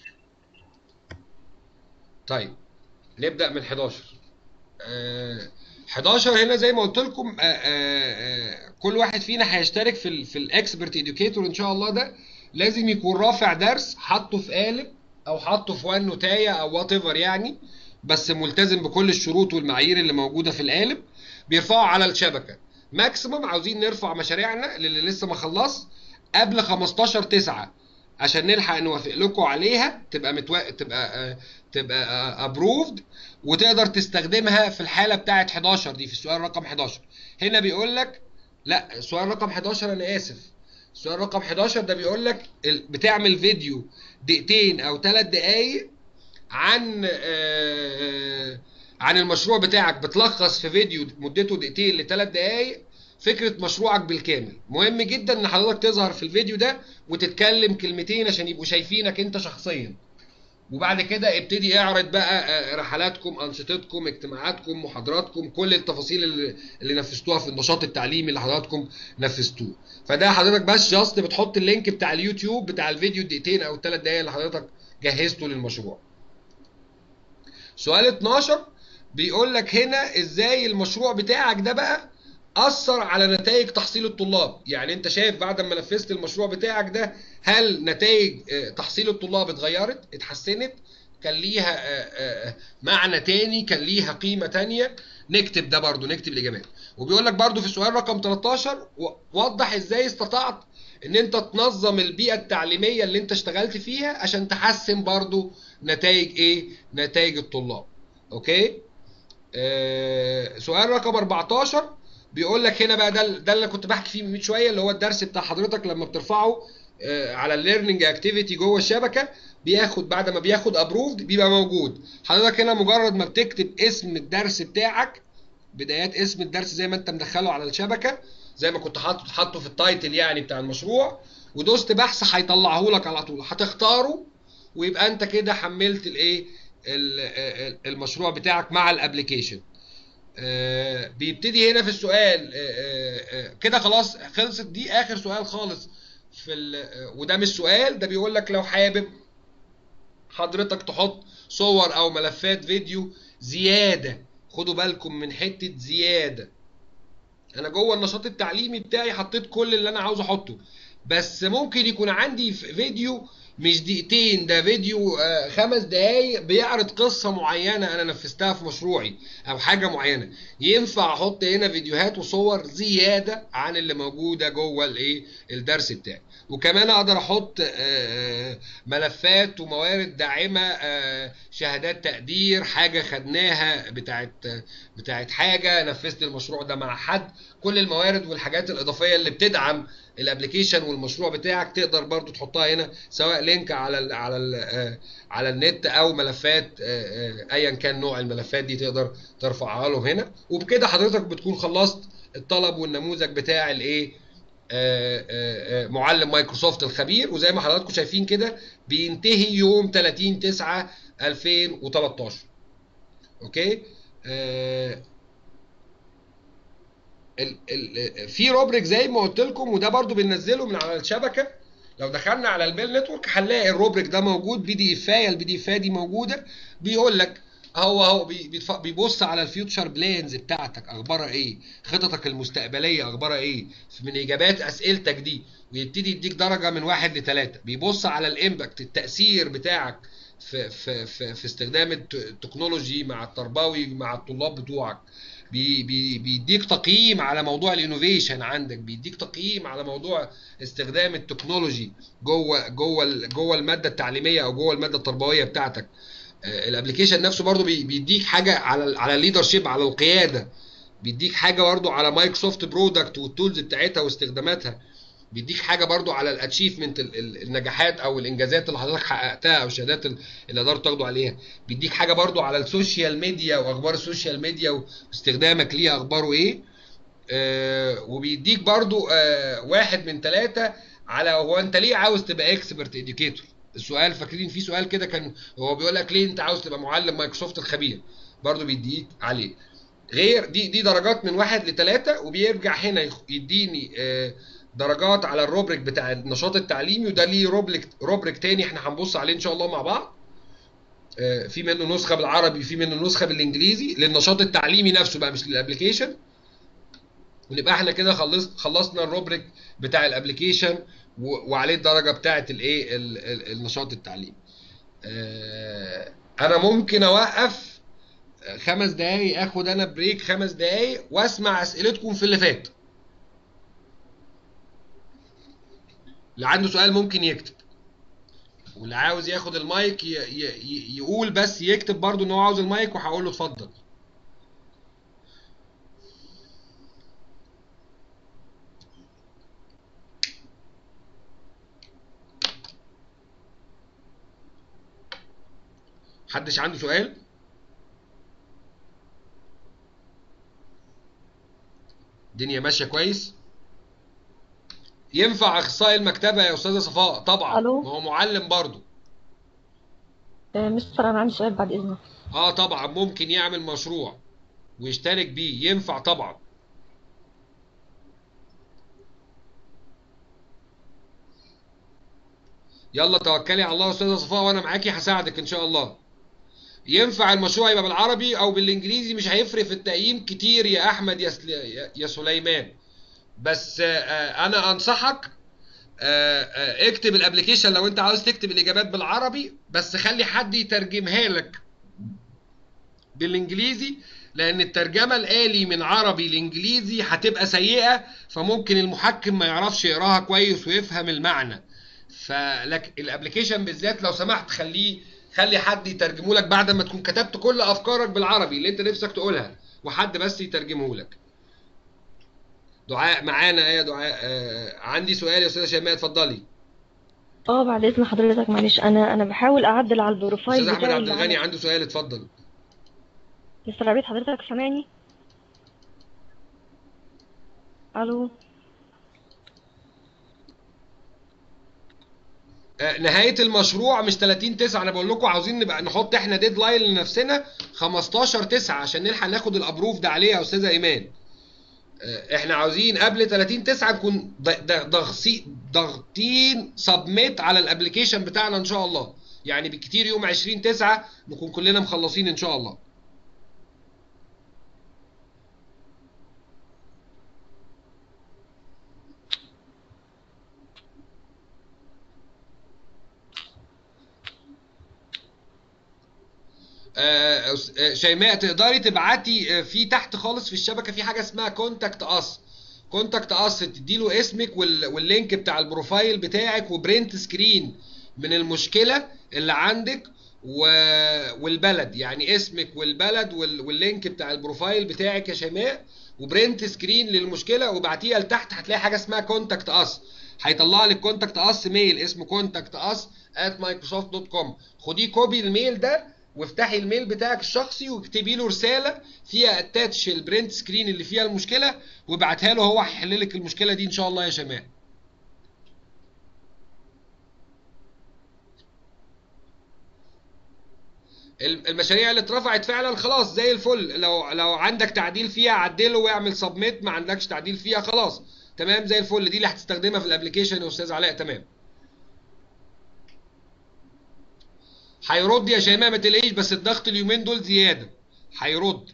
طيب نبدا من 11 آه، 11 هنا زي ما قلت لكم آه، آه، آه، كل واحد فينا هيشترك في ال في الاكسبرت اديوكيتور ان شاء الله ده لازم يكون رافع درس حاطه في قالب او حاطه في وان نوتايه او وات ايفر يعني بس ملتزم بكل الشروط والمعايير اللي موجوده في القالب بيرفعه على الشبكه ماكسيمم عاوزين نرفع مشاريعنا للي لسه ما خلص قبل 15 9 عشان نلحق نوافق لكم عليها تبقى متوا... تبقى آه، تبقى ابروفد وتقدر تستخدمها في الحاله بتاعه 11 دي في السؤال رقم 11 هنا بيقول لك لا السؤال رقم 11 انا اسف السؤال رقم 11 ده بيقول لك ال- بتعمل فيديو دقيقتين او ثلاث دقائق عن آه، عن المشروع بتاعك بتلخص في فيديو مدته دقيقتين لثلاث دقائق فكرة مشروعك بالكامل مهم جدا ان حضرتك تظهر في الفيديو ده وتتكلم كلمتين عشان يبقوا شايفينك انت شخصيا وبعد كده ابتدي اعرض بقى آه، رحلاتكم انشطتكم اجتماعاتكم محاضراتكم كل التفاصيل اللي, اللي نفذتوها في النشاط التعليمي اللي حضراتكم نفذتوه فده حضرتك بس جاست بتحط اللينك بتاع اليوتيوب بتاع الفيديو الدقيقتين او الثلاث دقايق اللي حضرتك جهزته للمشروع سؤال 12 بيقول لك هنا ازاي المشروع بتاعك ده بقى اثر على نتائج تحصيل الطلاب يعني انت شايف بعد ما نفذت المشروع بتاعك ده هل نتائج آه، تحصيل الطلاب اتغيرت اتحسنت كان ليها آه، آه، معنى تاني كان ليها قيمة تانية نكتب ده برضو نكتب الإجابات وبيقول لك برضو في السؤال رقم 13 و- وضح ازاي استطعت ان انت تنظم البيئة التعليمية اللي انت اشتغلت فيها عشان تحسن برضو نتائج ايه نتائج الطلاب اوكي آه سؤال رقم 14 بيقول لك هنا بقى ده ده اللي كنت بحكي فيه من شويه اللي هو الدرس بتاع حضرتك لما بترفعه آه، على الليرنينج اكتيفيتي جوه الشبكه بياخد بعد ما بياخد ابروفد بيبقى موجود حضرتك هنا مجرد ما بتكتب اسم الدرس بتاعك بدايات اسم الدرس زي ما انت مدخله على الشبكه زي ما كنت حاطه حاطه في التايتل يعني بتاع المشروع ودوست بحث هيطلعه لك على طول هتختاره ويبقى انت كده حملت الايه ال- ال- المشروع بتاعك مع الابلكيشن آه، بيبتدي هنا في السؤال آه، آه، آه، كده خلاص خلصت دي اخر سؤال خالص في ال- آه، وده مش سؤال ده بيقول لك لو حابب حضرتك تحط صور او ملفات فيديو زياده خدوا بالكم من حته زياده انا جوه النشاط التعليمي بتاعي حطيت كل اللي انا عاوز احطه بس ممكن يكون عندي ف- فيديو مش دقيقتين ده فيديو آه، خمس دقايق بيعرض قصة معينة أنا نفذتها في مشروعي أو حاجة معينة ينفع أحط هنا فيديوهات وصور زيادة عن اللي موجودة جوه الإيه الدرس بتاعي وكمان أقدر أحط آه، آه، ملفات وموارد داعمة آه، شهادات تقدير حاجة خدناها بتاعت بتاعت حاجة نفذت المشروع ده مع حد كل الموارد والحاجات الإضافية اللي بتدعم الابلكيشن والمشروع بتاعك تقدر برضو تحطها هنا سواء لينك على ال على ال آه، على النت او ملفات آه، آه، ايا كان نوع الملفات دي تقدر ترفعها لهم هنا وبكده حضرتك بتكون خلصت الطلب والنموذج بتاع الايه آه، آه، آه، معلم مايكروسوفت الخبير وزي ما حضراتكم شايفين كده بينتهي يوم 30 9 2013 اوكي آه، ال ال في روبريك زي ما قلت لكم وده برضو بننزله من على الشبكه لو دخلنا على البيل نتورك هنلاقي الروبريك ده موجود بي دي افايه البي دي افايه دي موجوده بيقول لك هو هو بي- بيتف- بيبص على الفيوتشر بلانز بتاعتك اخبارها ايه خططك المستقبليه اخبارها ايه من اجابات اسئلتك دي ويبتدي يديك درجه من واحد لثلاثه بيبص على الامباكت التاثير بتاعك في في في, في استخدام الت- التكنولوجي مع التربوي مع الطلاب بتوعك بي بي بيديك تقييم على موضوع الانوفيشن عندك بيديك تقييم على موضوع استخدام التكنولوجي جوه جوه ال- جوه الماده التعليميه او جوه الماده التربويه بتاعتك آه، الابلكيشن نفسه برضو بي- بيديك حاجه على ال- على الليدرشيب على القياده بيديك حاجه برضو على مايكروسوفت برودكت والتولز بتاعتها واستخداماتها بيديك حاجه برضو على الاتشيفمنت النجاحات او الانجازات اللي حضرتك حققتها او الشهادات ال- اللي قدرت تاخدوا عليها بيديك حاجه برضو على السوشيال ميديا واخبار السوشيال ميديا واستخدامك ليها اخباره ايه آه وبيديك برضو آه واحد من ثلاثة على هو انت ليه عاوز تبقى اكسبرت اديوكيتور السؤال فاكرين في سؤال كده كان هو بيقول لك ليه انت عاوز تبقى معلم مايكروسوفت الخبير برضو بيديك عليه غير دي دي درجات من واحد لثلاثة وبيرجع هنا يخ- يديني آه، درجات على الروبريك بتاع النشاط التعليمي وده ليه روبريك روبريك تاني احنا هنبص عليه ان شاء الله مع بعض آه، في منه نسخة بالعربي في منه نسخة بالانجليزي للنشاط التعليمي نفسه بقى مش للابلكيشن ونبقى احنا كده خلص خلصنا الروبريك بتاع الابلكيشن و- وعليه الدرجه بتاعه الايه ال- ال- النشاط التعليمي آه، انا ممكن اوقف خمس دقايق اخد انا بريك خمس دقايق واسمع اسئلتكم في اللي فات اللي عنده سؤال ممكن يكتب واللي عاوز ياخد المايك ي- ي- ي- يقول بس يكتب برضو ان هو عاوز المايك وهقول له اتفضل محدش عنده سؤال الدنيا ماشيه كويس ينفع اخصائي المكتبه يا استاذه صفاء طبعا ألو؟ ما هو معلم برضه آه، مستر أنا عندي سؤال بعد إذنك اه طبعا ممكن يعمل مشروع ويشترك بيه ينفع طبعا يلا توكلي على الله يا استاذه صفاء وانا معاكي هساعدك ان شاء الله ينفع المشروع يبقى بالعربي او بالانجليزي مش هيفرق في التقييم كتير يا احمد يا سل... يا- يا سليمان بس آه، آه، انا انصحك آه، آه، اكتب الابلكيشن لو انت عاوز تكتب الاجابات بالعربي بس خلي حد يترجمها لك بالانجليزي لان الترجمه الالي من عربي لانجليزي هتبقى سيئه فممكن المحكم ما يعرفش يقراها كويس ويفهم المعنى فلك الابلكيشن بالذات لو سمحت خليه خلي حد يترجمه لك بعد ما تكون كتبت كل افكارك بالعربي اللي انت نفسك تقولها وحد بس يترجمه لك دعاء معانا ايه يا دعاء آه عندي سؤال يا استاذه شيماء اتفضلي اه بعد اذن حضرتك معلش انا انا بحاول اعدل على البروفايل استاذ احمد بتاعي عبد اللي الغني على عنده سؤال اتفضل مستر عبيد حضرتك سامعني الو آه، نهاية المشروع مش 30 9 انا بقول لكم عاوزين نبقى نحط احنا ديدلاين لنفسنا 15 9 عشان نلحق ناخد الابروف ده عليه يا استاذة ايمان آه، احنا عاوزين قبل 30 9 نكون ض- ض- ضغسي- ضاغطين سبميت على الابلكيشن بتاعنا ان شاء الله يعني بالكتير يوم 20 9 نكون كلنا مخلصين ان شاء الله آه، أس- آه، شيماء تقدري تبعتي آه، في تحت خالص في الشبكه في حاجه اسمها كونتاكت اس كونتاكت اس تدي له اسمك وال- واللينك بتاع البروفايل بتاعك وبرنت سكرين من المشكله اللي عندك و... والبلد يعني اسمك والبلد وال... واللينك بتاع البروفايل بتاعك يا شيماء وبرنت سكرين للمشكله وبعتيها لتحت هتلاقي حاجه اسمها كونتاكت اس هيطلع لك كونتاكت اس ميل اسمه كونتاكت اس at microsoft.com خديه كوبي الميل ده وافتحي الميل بتاعك الشخصي واكتبي له رساله فيها اتاتش البرنت سكرين اللي فيها المشكله وابعتها له هو هيحل لك المشكله دي ان شاء الله يا شمال الم- المشاريع اللي اترفعت فعلا خلاص زي الفل لو لو عندك تعديل فيها عدله واعمل سبميت ما عندكش تعديل فيها خلاص تمام زي الفل دي اللي هتستخدمها في الابلكيشن يا استاذ علاء تمام هيرد يا شيماء ما تلاقيش بس الضغط اليومين دول زياده هيرد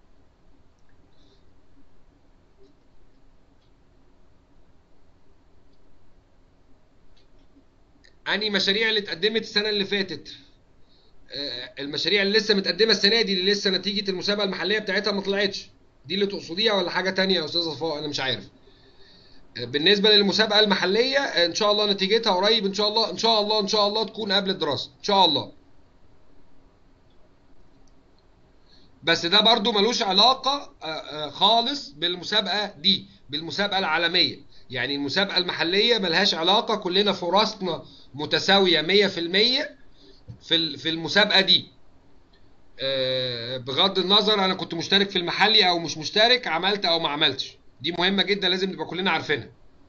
انهي مشاريع اللي اتقدمت السنه اللي فاتت آه، المشاريع اللي لسه متقدمه السنه دي اللي لسه نتيجه المسابقه المحليه بتاعتها ما طلعتش دي اللي تقصديها ولا حاجه تانية يا استاذه صفاء انا مش عارف آه، بالنسبه للمسابقه المحليه آه، ان شاء الله نتيجتها قريب ان شاء الله ان شاء الله ان شاء الله تكون قبل الدراسه ان شاء الله بس ده برضو ملوش علاقة آه، آه، خالص بالمسابقة دي بالمسابقة العالمية يعني المسابقة المحلية ملهاش علاقة كلنا فرصنا متساوية 100% في ال- في المسابقة دي آه، بغض النظر انا كنت مشترك في المحلي او مش مشترك عملت او ما عملتش دي مهمة جدا لازم نبقى كلنا عارفينها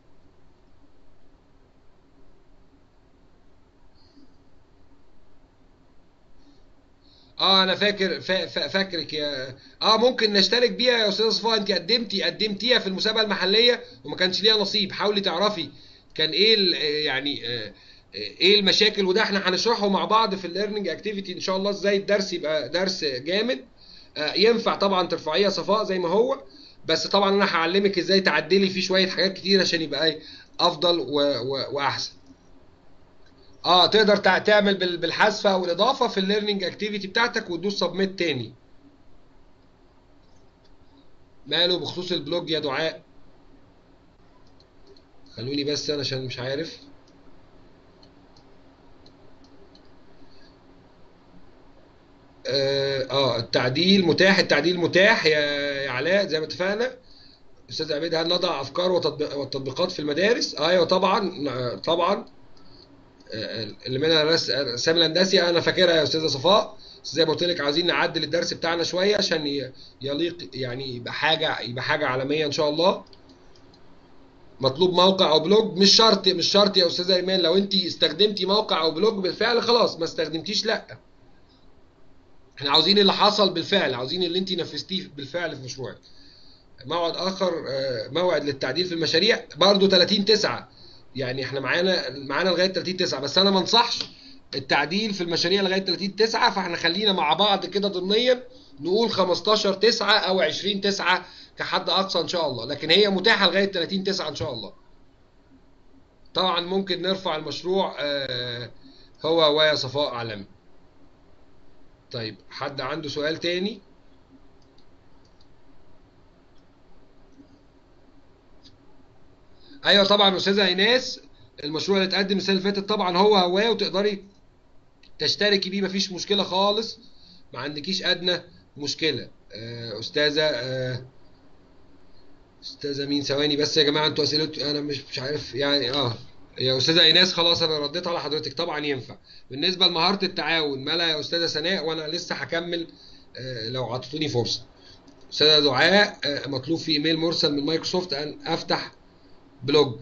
اه انا فاكر فا فا فاكرك يا اه ممكن نشترك بيها يا استاذه صفاء انت قدمتي قدمتيها في المسابقه المحليه وما كانش ليها نصيب حاولي تعرفي كان ايه ال- آه، يعني آه، آه، ايه المشاكل وده احنا هنشرحه مع بعض في الليرنينج اكتيفيتي ان شاء الله ازاي الدرس يبقى درس جامد آه، ينفع طبعا ترفعيه صفاء زي ما هو بس طبعا انا هعلمك ازاي تعدلي فيه شويه حاجات كتير عشان يبقى ايه افضل و و واحسن اه تقدر تع- تعمل بال- بالحذف او الاضافه في الليرنينج اكتيفيتي بتاعتك وتدوس سبميت تاني ماله بخصوص البلوج يا دعاء خلوني بس انا عشان مش عارف اه آه، التعديل متاح التعديل متاح يا يا علاء زي ما اتفقنا استاذ عبيد هل نضع افكار وتطبيق- والتطبيقات في المدارس ايوه طبعا آه، طبعا اللي منها رس- رسام الهندسي انا فاكرها يا استاذه صفاء بس زي ما قلت لك عايزين نعدل الدرس بتاعنا شويه عشان ي- يليق يعني يبقى حاجه يبقى حاجه عالميه ان شاء الله مطلوب موقع او بلوج مش شرط مش شرط يا استاذه ايمان لو انت استخدمتي موقع او بلوج بالفعل خلاص ما استخدمتيش لا احنا عاوزين اللي حصل بالفعل عاوزين اللي انت نفذتيه بالفعل في مشروعك موعد اخر آه، موعد للتعديل في المشاريع برضو 30 9 يعني احنا معانا معانا لغايه 30 9 بس انا ما انصحش التعديل في المشاريع لغايه 30 9 فاحنا خلينا مع بعض كده ضمنيا نقول 15 9 او 20 9 كحد اقصى ان شاء الله لكن هي متاحه لغايه 30 9 ان شاء الله طبعا ممكن نرفع المشروع آه، هو ويا صفاء عالمي طيب حد عنده سؤال تاني ايوه طبعا استاذه ايناس المشروع اللي اتقدم السنه اللي فاتت طبعا هو هواه وتقدري تشتركي بيه مفيش مشكله خالص ما عندكيش ادنى مشكله آه، استاذه آه، استاذه مين ثواني بس يا جماعه انتوا اسئلتكم انا مش مش عارف يعني اه يا استاذه ايناس خلاص انا رديت على حضرتك طبعا ينفع بالنسبه لمهاره التعاون مالها يا استاذه سناء وانا لسه هكمل آه، لو عطتوني فرصه استاذه دعاء آه، مطلوب في ايميل مرسل من مايكروسوفت ان افتح بلوج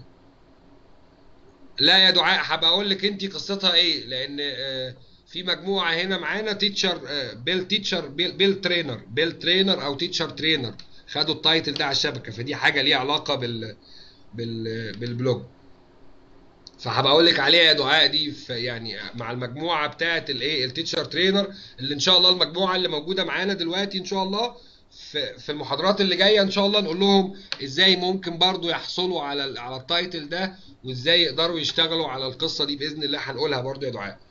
لا يا دعاء هبقى اقول لك انت قصتها ايه لان آه، في مجموعه هنا معانا تيتشر بيل تيتشر بيل, بيل ترينر بيل ترينر او تيتشر ترينر خدوا التايتل ده على الشبكه فدي حاجه ليها علاقه بال بال بالبلوج فهبقى اقول لك عليها يا دعاء دي في يعني مع المجموعه بتاعه الايه التيتشر ترينر اللي ان شاء الله المجموعه اللي موجوده معانا دلوقتي ان شاء الله في في المحاضرات اللي جايه ان شاء الله نقول لهم ازاي ممكن برضو يحصلوا على ال- على التايتل ده وازاي يقدروا يشتغلوا على القصه دي باذن الله هنقولها برضو يا دعاء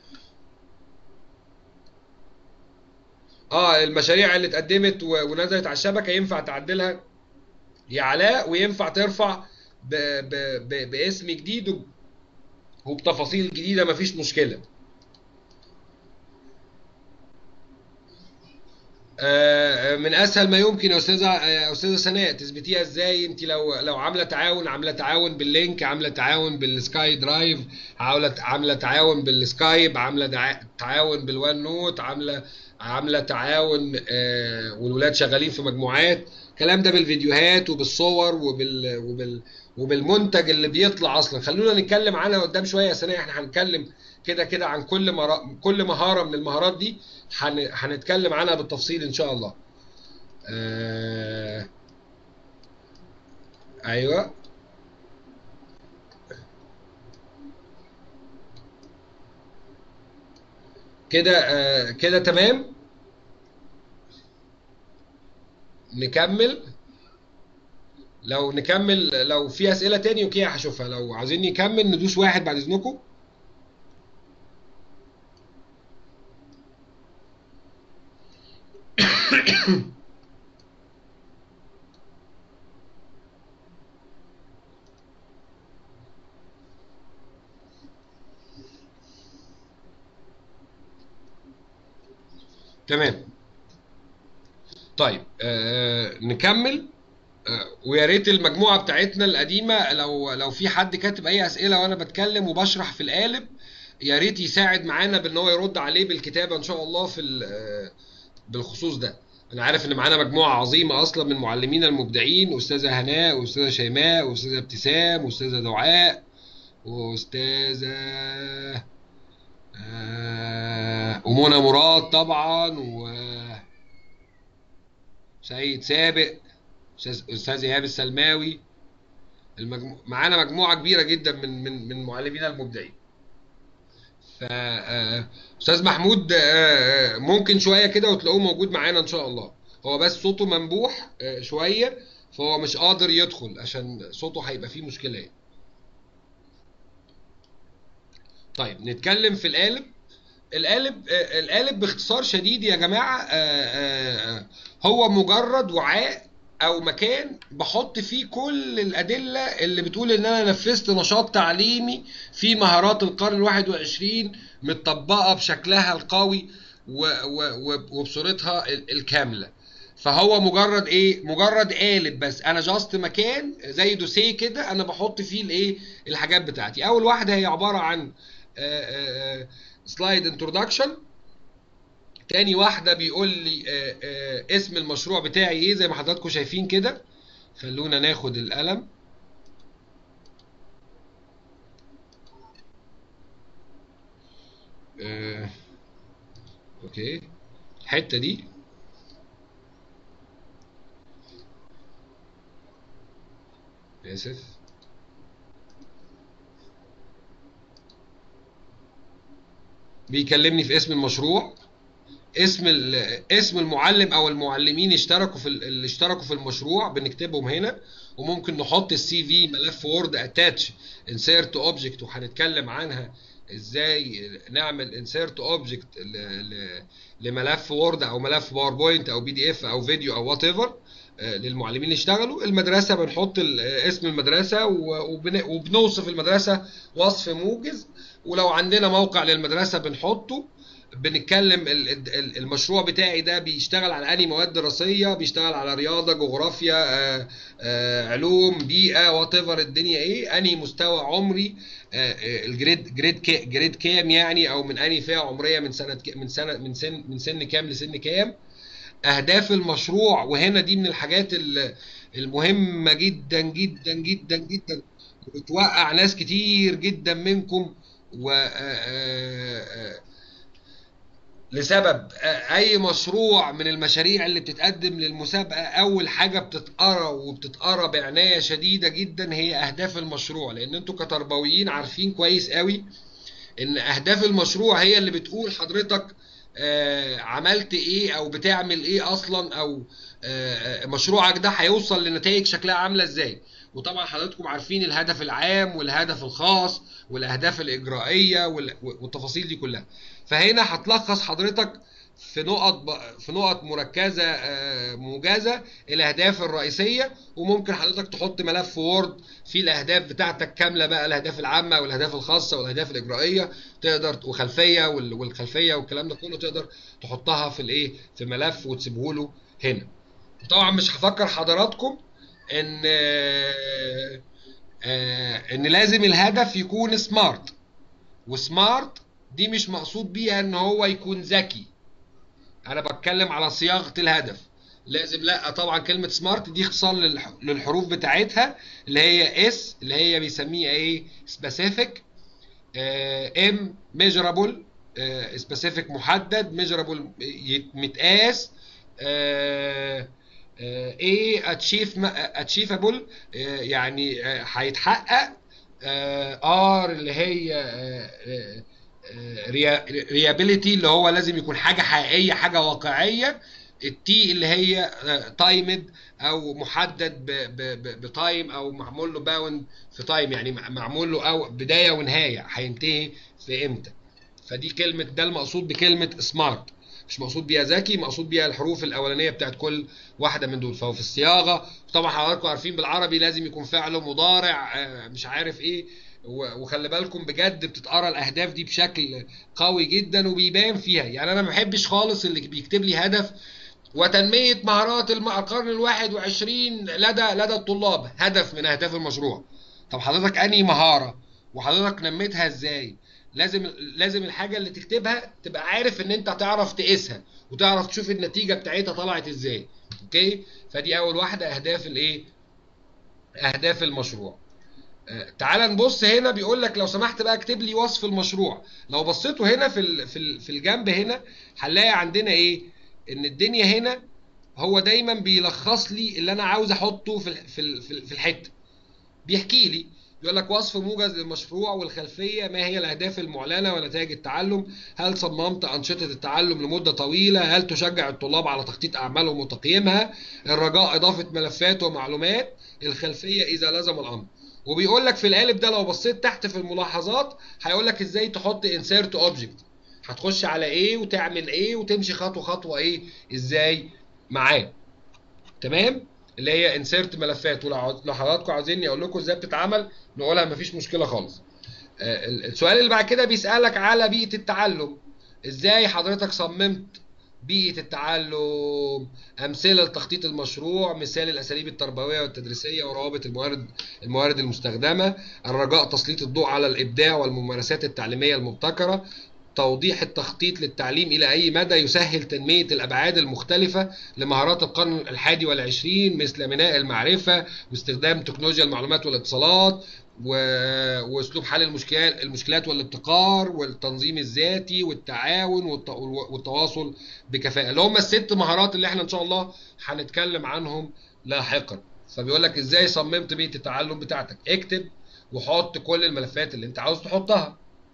اه المشاريع اللي اتقدمت و- ونزلت على الشبكه ينفع تعدلها يا علاء وينفع ترفع ب ب ب باسم جديد وب- وبتفاصيل جديده مفيش مشكله آه، من اسهل ما يمكن يا استاذه آه، يا استاذه سناء تثبتيها ازاي انت لو لو عامله تعاون عامله تعاون باللينك عامله تعاون بالسكاي درايف عامله عامله تعاون بالسكايب عامله دع- تعاون بالوان نوت عامله عامله تعاون آه، والولاد شغالين في مجموعات الكلام ده بالفيديوهات وبالصور وبال وبال وبالمنتج اللي بيطلع اصلا خلونا نتكلم عنها قدام شويه يا سناء احنا هنتكلم كده كده عن كل مرا... كل مهاره من المهارات دي هن... هنتكلم عنها بالتفصيل ان شاء الله آه... ايوه كده آه... كده تمام نكمل لو نكمل لو في اسئله تاني اوكي هشوفها لو عايزين نكمل ندوس واحد بعد اذنكم تمام طيب آه نكمل آه ويا ريت المجموعه بتاعتنا القديمه لو لو في حد كاتب اي اسئله وانا بتكلم وبشرح في القالب يا ريت يساعد معانا بان هو يرد عليه بالكتابه ان شاء الله في ال- آه، بالخصوص ده انا عارف ان معانا مجموعه عظيمه اصلا من معلمينا المبدعين استاذه هناء واستاذه شيماء واستاذه ابتسام واستاذه دعاء واستاذه آه، ومنى مراد طبعا و سيد سابق استاذ استاذ ايهاب السلماوي المجمو... معانا مجموعه كبيره جدا من من من معلمينا المبدعين ف آه، استاذ محمود آه، آه، ممكن شويه كده وتلاقوه موجود معانا ان شاء الله هو بس صوته منبوح آه، شويه فهو مش قادر يدخل عشان صوته هيبقى فيه مشكله يعني. طيب نتكلم في القالب القالب آه، القالب باختصار شديد يا جماعه آه، آه، آه، هو مجرد وعاء او مكان بحط فيه كل الادله اللي بتقول ان انا نفذت نشاط تعليمي في مهارات القرن الواحد وعشرين متطبقه بشكلها القوي و- و- و- وبصورتها ال- الكامله فهو مجرد ايه مجرد قالب بس انا جاست مكان زي دوسيه كده انا بحط فيه الايه الحاجات بتاعتي اول واحده هي عباره عن سلايد انترودكشن تاني واحدة بيقول لي آه، آه، اسم المشروع بتاعي ايه زي ما حضراتكم شايفين كده خلونا ناخد القلم آه، اوكي الحتة دي اسف بيكلمني في اسم المشروع اسم ال- اسم المعلم او المعلمين اشتركوا في ال- اللي اشتركوا في المشروع بنكتبهم هنا وممكن نحط السي في ملف وورد اتاتش انسيرت اوبجكت وهنتكلم عنها ازاي نعمل انسيرت اوبجكت لملف وورد او ملف باوربوينت او بي دي اف او فيديو او وات ايفر للمعلمين اللي اشتغلوا المدرسه بنحط ال- اسم المدرسه و- وبن- وبنوصف المدرسه وصف موجز ولو عندنا موقع للمدرسه بنحطه بنتكلم ال- ال- المشروع بتاعي ده بيشتغل على انهي مواد دراسيه بيشتغل على رياضه جغرافيا آه، آه، علوم بيئه وات ايفر الدنيا ايه انهي مستوى عمري آه، آه، الجريد جريد كا- جريد كام يعني او من انهي فئه عمريه من سنه ك- من سنه من سن من سن كام لسن كام اهداف المشروع وهنا دي من الحاجات ال- المهمه جدا جدا جدا جدا بتوقع ناس كتير جدا منكم و آه، آه، آه، لسبب آه، اي مشروع من المشاريع اللي بتتقدم للمسابقه اول حاجه بتتقرا وبتتقرا بعنايه شديده جدا هي اهداف المشروع لان انتوا كتربويين عارفين كويس قوي ان اهداف المشروع هي اللي بتقول حضرتك آه، عملت ايه او بتعمل ايه اصلا او آه، آه، مشروعك ده هيوصل لنتائج شكلها عامله ازاي وطبعا حضراتكم عارفين الهدف العام والهدف الخاص والاهداف الاجرائيه وال- والتفاصيل دي كلها فهنا هتلخص حضرتك في نقط ب- في نقط مركزه آه، موجزه الاهداف الرئيسيه وممكن حضرتك تحط ملف وورد فيه الاهداف بتاعتك كامله بقى الاهداف العامه والاهداف الخاصه والاهداف الاجرائيه تقدر وخلفيه وال- والخلفيه والكلام ده كله تقدر تحطها في الايه في ملف وتسيبه له هنا طبعا مش هفكر حضراتكم ان آه، آه، ان لازم الهدف يكون سمارت وسمارت دي مش مقصود بيها ان هو يكون ذكي انا بتكلم على صياغه الهدف لازم لا طبعا كلمه سمارت دي اختصار للح- للحروف بتاعتها اللي هي اس اللي هي بيسميها ايه سبيسيفيك ام ميجرابل سبيسيفيك محدد ميجرابل متقاس ايه اتشيف اتشيفابل يعني آه، هيتحقق ار اللي هي ريابيليتي اللي هو لازم يكون حاجه حقيقيه حاجه واقعيه التي اللي هي تايمد او محدد بتايم او معمول له باوند في تايم يعني مع- معمول له او بدايه ونهايه هينتهي في امتى فدي كلمه ده المقصود بكلمه سمارت مش مقصود بيها ذكي مقصود بيها الحروف الاولانيه بتاعت كل واحده من دول فهو في الصياغه طبعا حضراتكم عارفين بالعربي لازم يكون فعل مضارع آه، مش عارف ايه و- وخلي بالكم بجد بتتقرا الاهداف دي بشكل قوي جدا وبيبان فيها يعني انا ما بحبش خالص اللي بيكتب لي هدف وتنمية مهارات الم- القرن الواحد وعشرين لدى لدى الطلاب هدف من أهداف المشروع طب حضرتك أنهي مهارة وحضرتك نميتها إزاي لازم لازم الحاجة اللي تكتبها تبقى عارف إن أنت تعرف تقيسها وتعرف تشوف النتيجة بتاعتها طلعت إزاي أوكي فدي أول واحدة أهداف الإيه أهداف المشروع آه، تعال نبص هنا بيقول لك لو سمحت بقى اكتب لي وصف المشروع لو بصيتوا هنا في ال- في ال- في الجنب هنا هنلاقي عندنا ايه ان الدنيا هنا هو دايما بيلخص لي اللي انا عاوز احطه في ال- في ال- في ال- في الحته بيحكي لي بيقول لك وصف موجز للمشروع والخلفيه ما هي الاهداف المعلنه ونتائج التعلم هل صممت انشطه التعلم لمده طويله هل تشجع الطلاب على تخطيط اعمالهم وتقييمها الرجاء اضافه ملفات ومعلومات الخلفيه اذا لزم الامر وبيقول لك في القالب ده لو بصيت تحت في الملاحظات هيقول لك ازاي تحط انسيرت اوبجكت هتخش على ايه وتعمل ايه وتمشي خطوه خطوه ايه ازاي معاه تمام اللي هي انسيرت ملفات ولو عاوز- لو حضراتكم عاوزيني اقول لكم ازاي بتتعمل نقولها مفيش مشكله خالص آه، ال- السؤال اللي بعد كده بيسالك على بيئه التعلم ازاي حضرتك صممت بيئه التعلم امثله لتخطيط المشروع مثال الاساليب التربويه والتدريسيه وروابط الموارد الموارد المستخدمه الرجاء تسليط الضوء على الابداع والممارسات التعليميه المبتكره توضيح التخطيط للتعليم إلى أي مدى يسهل تنمية الأبعاد المختلفة لمهارات القرن الحادي والعشرين مثل بناء المعرفة واستخدام تكنولوجيا المعلومات والاتصالات و... واسلوب حل المشكلات المشكلات والابتكار والتنظيم الذاتي والتعاون والت... والتواصل بكفاءه اللي هم الست مهارات اللي احنا ان شاء الله هنتكلم عنهم لاحقا فبيقول لك ازاي صممت بيئه التعلم بتاعتك اكتب وحط كل الملفات اللي انت عاوز تحطها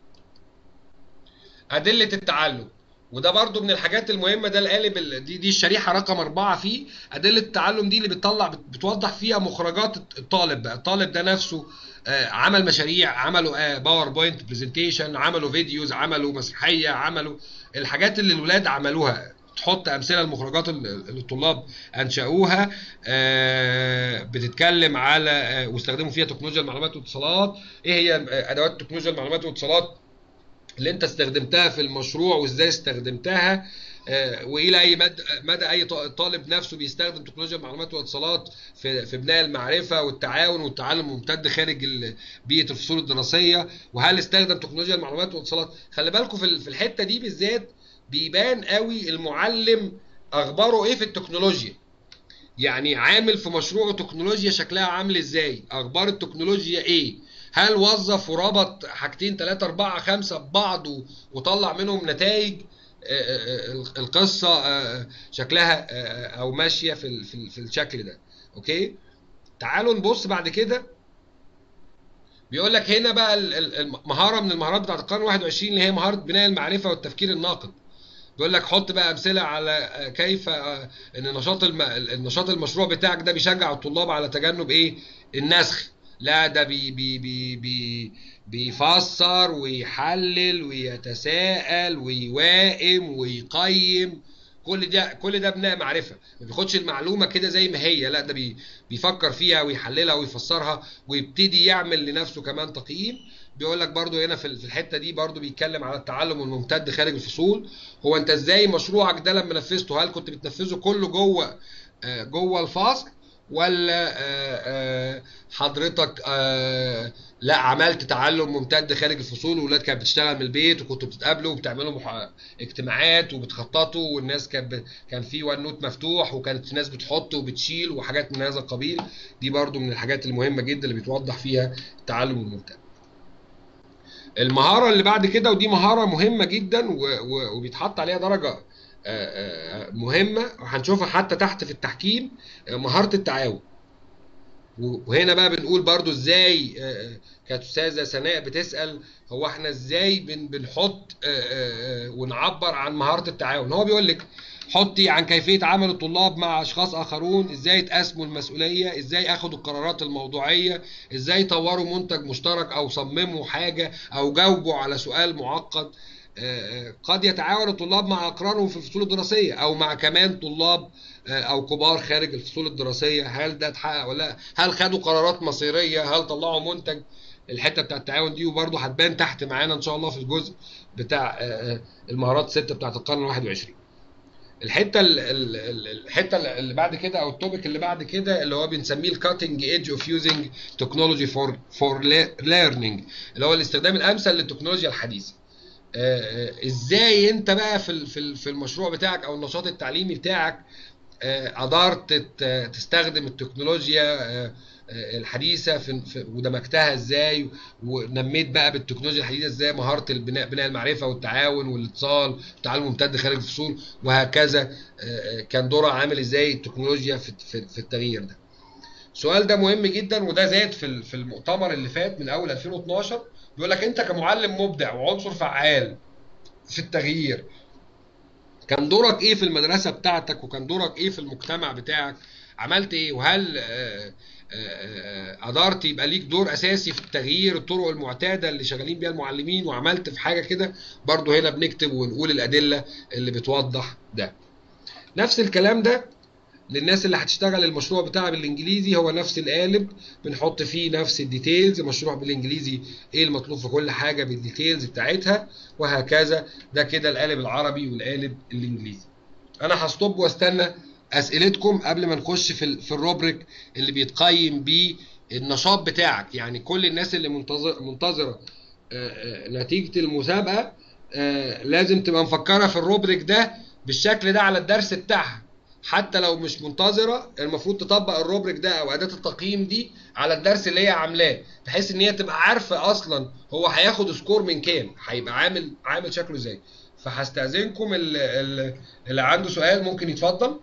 أدلة التعلم وده برضو من الحاجات المهمة ده القالب ال- دي دي الشريحة رقم أربعة فيه أدلة التعلم دي اللي بتطلع بت- بتوضح فيها مخرجات الطالب بقى الطالب ده نفسه آه، عمل مشاريع عملوا باوربوينت برزنتيشن عملوا فيديوز عملوا مسرحية عملوا الحاجات اللي الولاد عملوها تحط امثله المخرجات اللي اللي الطلاب انشأوها آه، بتتكلم على آه، واستخدموا فيها تكنولوجيا المعلومات والاتصالات ايه هي آه، ادوات تكنولوجيا المعلومات والاتصالات اللي انت استخدمتها في المشروع وازاي استخدمتها آه، والى اي مدى مدى اي ط- طالب نفسه بيستخدم تكنولوجيا المعلومات والاتصالات في في بناء المعرفه والتعاون والتعلم الممتد خارج ال- بيئه الفصول الدراسيه وهل استخدم تكنولوجيا المعلومات والاتصالات خلي بالكم في ال- في الحته دي بالذات بيبان قوي المعلم اخباره ايه في التكنولوجيا يعني عامل في مشروع تكنولوجيا شكلها عامل ازاي اخبار التكنولوجيا ايه هل وظف وربط حاجتين ثلاثة أربعة خمسة ببعض و- وطلع منهم نتائج القصة آه، شكلها آه، أو ماشية في ال- في ال- في الشكل ده أوكي تعالوا نبص بعد كده بيقول لك هنا بقى ال- ال- المهارة من المهارات بتاعت القرن 21 اللي هي مهارة بناء المعرفة والتفكير الناقد بيقول لك حط بقى امثله على كيف ان نشاط الم... النشاط المشروع بتاعك ده بيشجع الطلاب على تجنب ايه النسخ لا ده بي بي بي بي بيفسر ويحلل ويتساءل ويوائم ويقيم كل ده كل ده بناء معرفه ما بياخدش المعلومه كده زي ما هي لا ده بي بيفكر فيها ويحللها ويفسرها ويبتدي يعمل لنفسه كمان تقييم بيقول لك برضو هنا في في الحته دي برضو بيتكلم على التعلم الممتد خارج الفصول هو انت ازاي مشروعك ده لما نفذته هل كنت بتنفذه كله جوه آه، جوه الفصل ولا آه، آه، حضرتك آه، لا عملت تعلم ممتد خارج الفصول والولاد كانت بتشتغل من البيت وكنتوا بتتقابلوا وبتعملوا مح- اجتماعات وبتخططوا والناس كانت ب- كان في ون نوت مفتوح وكانت ناس بتحط وبتشيل وحاجات من هذا القبيل دي برضو من الحاجات المهمه جدا اللي بتوضح فيها التعلم الممتد المهارة اللي بعد كده ودي مهارة مهمة جدا و- و- وبيتحط عليها درجة آه، آه، مهمة وهنشوفها حتى تحت في التحكيم آه، مهارة التعاون و- وهنا بقى بنقول برضو ازاي آه، كانت استاذة سناء بتسأل هو احنا ازاي بن- بنحط آه، آه، آه، ونعبر عن مهارة التعاون هو بيقول لك حطي عن كيفية عمل الطلاب مع أشخاص آخرون إزاي تقسموا المسؤولية إزاي أخدوا القرارات الموضوعية إزاي طوروا منتج مشترك أو صمموا حاجة أو جاوبوا على سؤال معقد آه، آه، قد يتعاون الطلاب مع أقرانهم في الفصول الدراسية أو مع كمان طلاب آه، أو كبار خارج الفصول الدراسية هل ده اتحقق ولا لا هل خدوا قرارات مصيرية هل طلعوا منتج الحتة بتاع التعاون دي وبرضه هتبان تحت معانا إن شاء الله في الجزء بتاع آه، آه، المهارات الستة بتاعت القرن ال 21 الحته ال- ال- ال- الحته اللي بعد كده او التوبيك اللي بعد كده اللي هو بنسميه الكاتنج ايدج اوف يوزنج تكنولوجي فور فور ليرنينج اللي هو الاستخدام الامثل للتكنولوجيا الحديثه آه، آه، ازاي انت بقى في ال- في ال- في المشروع بتاعك او النشاط التعليمي بتاعك آه، قدرت ت- تستخدم التكنولوجيا آه، آه، الحديثه في في- ودمجتها ازاي ونميت بقى بالتكنولوجيا الحديثه ازاي مهاره البناء بناء المعرفه والتعاون والاتصال والتعلم الممتد خارج الفصول وهكذا آه، آه، كان دورها عامل ازاي التكنولوجيا في في في التغيير ده السؤال ده مهم جدا وده زاد في ال- في المؤتمر اللي فات من اول 2012 بيقول لك انت كمعلم مبدع وعنصر فعال في التغيير كان دورك ايه في المدرسه بتاعتك وكان دورك ايه في المجتمع بتاعك عملت ايه وهل آه، آه، آه، قدرت يبقى ليك دور اساسي في التغيير الطرق المعتاده اللي شغالين بيها المعلمين وعملت في حاجه كده برضو هنا بنكتب ونقول الادله اللي بتوضح ده نفس الكلام ده للناس اللي هتشتغل المشروع بتاعها بالانجليزي هو نفس القالب بنحط فيه نفس الديتيلز مشروع بالانجليزي ايه المطلوب في كل حاجه بالديتيلز بتاعتها وهكذا ده كده القالب العربي والقالب الانجليزي انا هستوب واستنى اسئلتكم قبل ما نخش في ال- في الروبريك اللي بيتقيم بيه النشاط بتاعك يعني كل الناس اللي منتظر منتظره آه، آه، نتيجه المسابقه آه، لازم تبقى مفكره في الروبريك ده بالشكل ده على الدرس بتاعها حتى لو مش منتظره المفروض تطبق الروبريك ده او اداه التقييم دي على الدرس اللي هي عاملاه بحيث ان هي تبقى عارفه اصلا هو هياخد سكور من كام هيبقى عامل عامل شكله ازاي فهستاذنكم ال- ال- اللي عنده سؤال ممكن يتفضل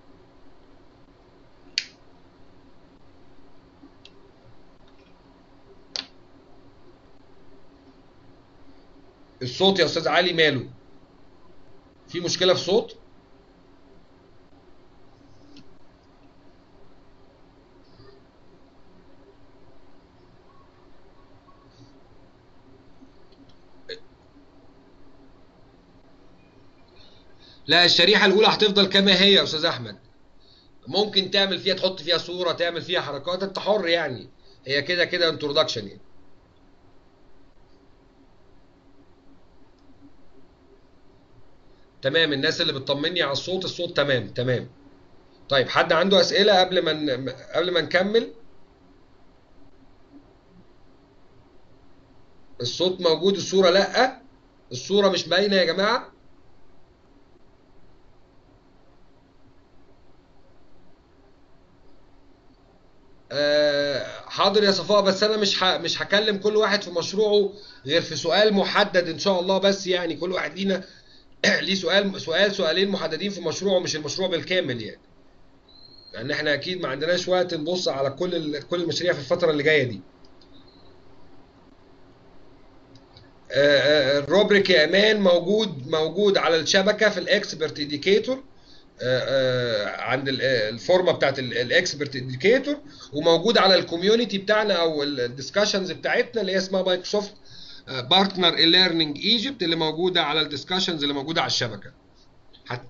الصوت يا استاذ علي ماله في مشكله في صوت لا الشريحه الاولى هتفضل كما هي يا استاذ احمد ممكن تعمل فيها تحط فيها صوره تعمل فيها حركات انت حر يعني هي كده كده انترودكشن يعني تمام الناس اللي بتطمني على الصوت الصوت تمام تمام طيب حد عنده اسئله قبل ما ن- قبل ما نكمل الصوت موجود الصوره لا الصوره مش باينه يا جماعه آه، حاضر يا صفاء بس انا مش ه... مش هكلم كل واحد في مشروعه غير في سؤال محدد ان شاء الله بس يعني كل واحد لينا ليه سؤال سؤال سؤالين محددين في مشروعه مش المشروع بالكامل يعني لان احنا اكيد ما عندناش وقت نبص على كل ال... كل المشاريع في الفتره اللي جايه دي آه، آه، الروبريك يا امان موجود موجود على الشبكه في الاكسبرت انديكيتور عند ال- آه، الفورمه بتاعت الاكسبرت انديكيتور وموجود على الكوميونتي بتاعنا او الدiscussions بتاعتنا اللي هي اسمها مايكروسوفت بارتنر ليرنينج ايجيبت اللي موجوده على الدiscussions اللي موجوده على الشبكه هت...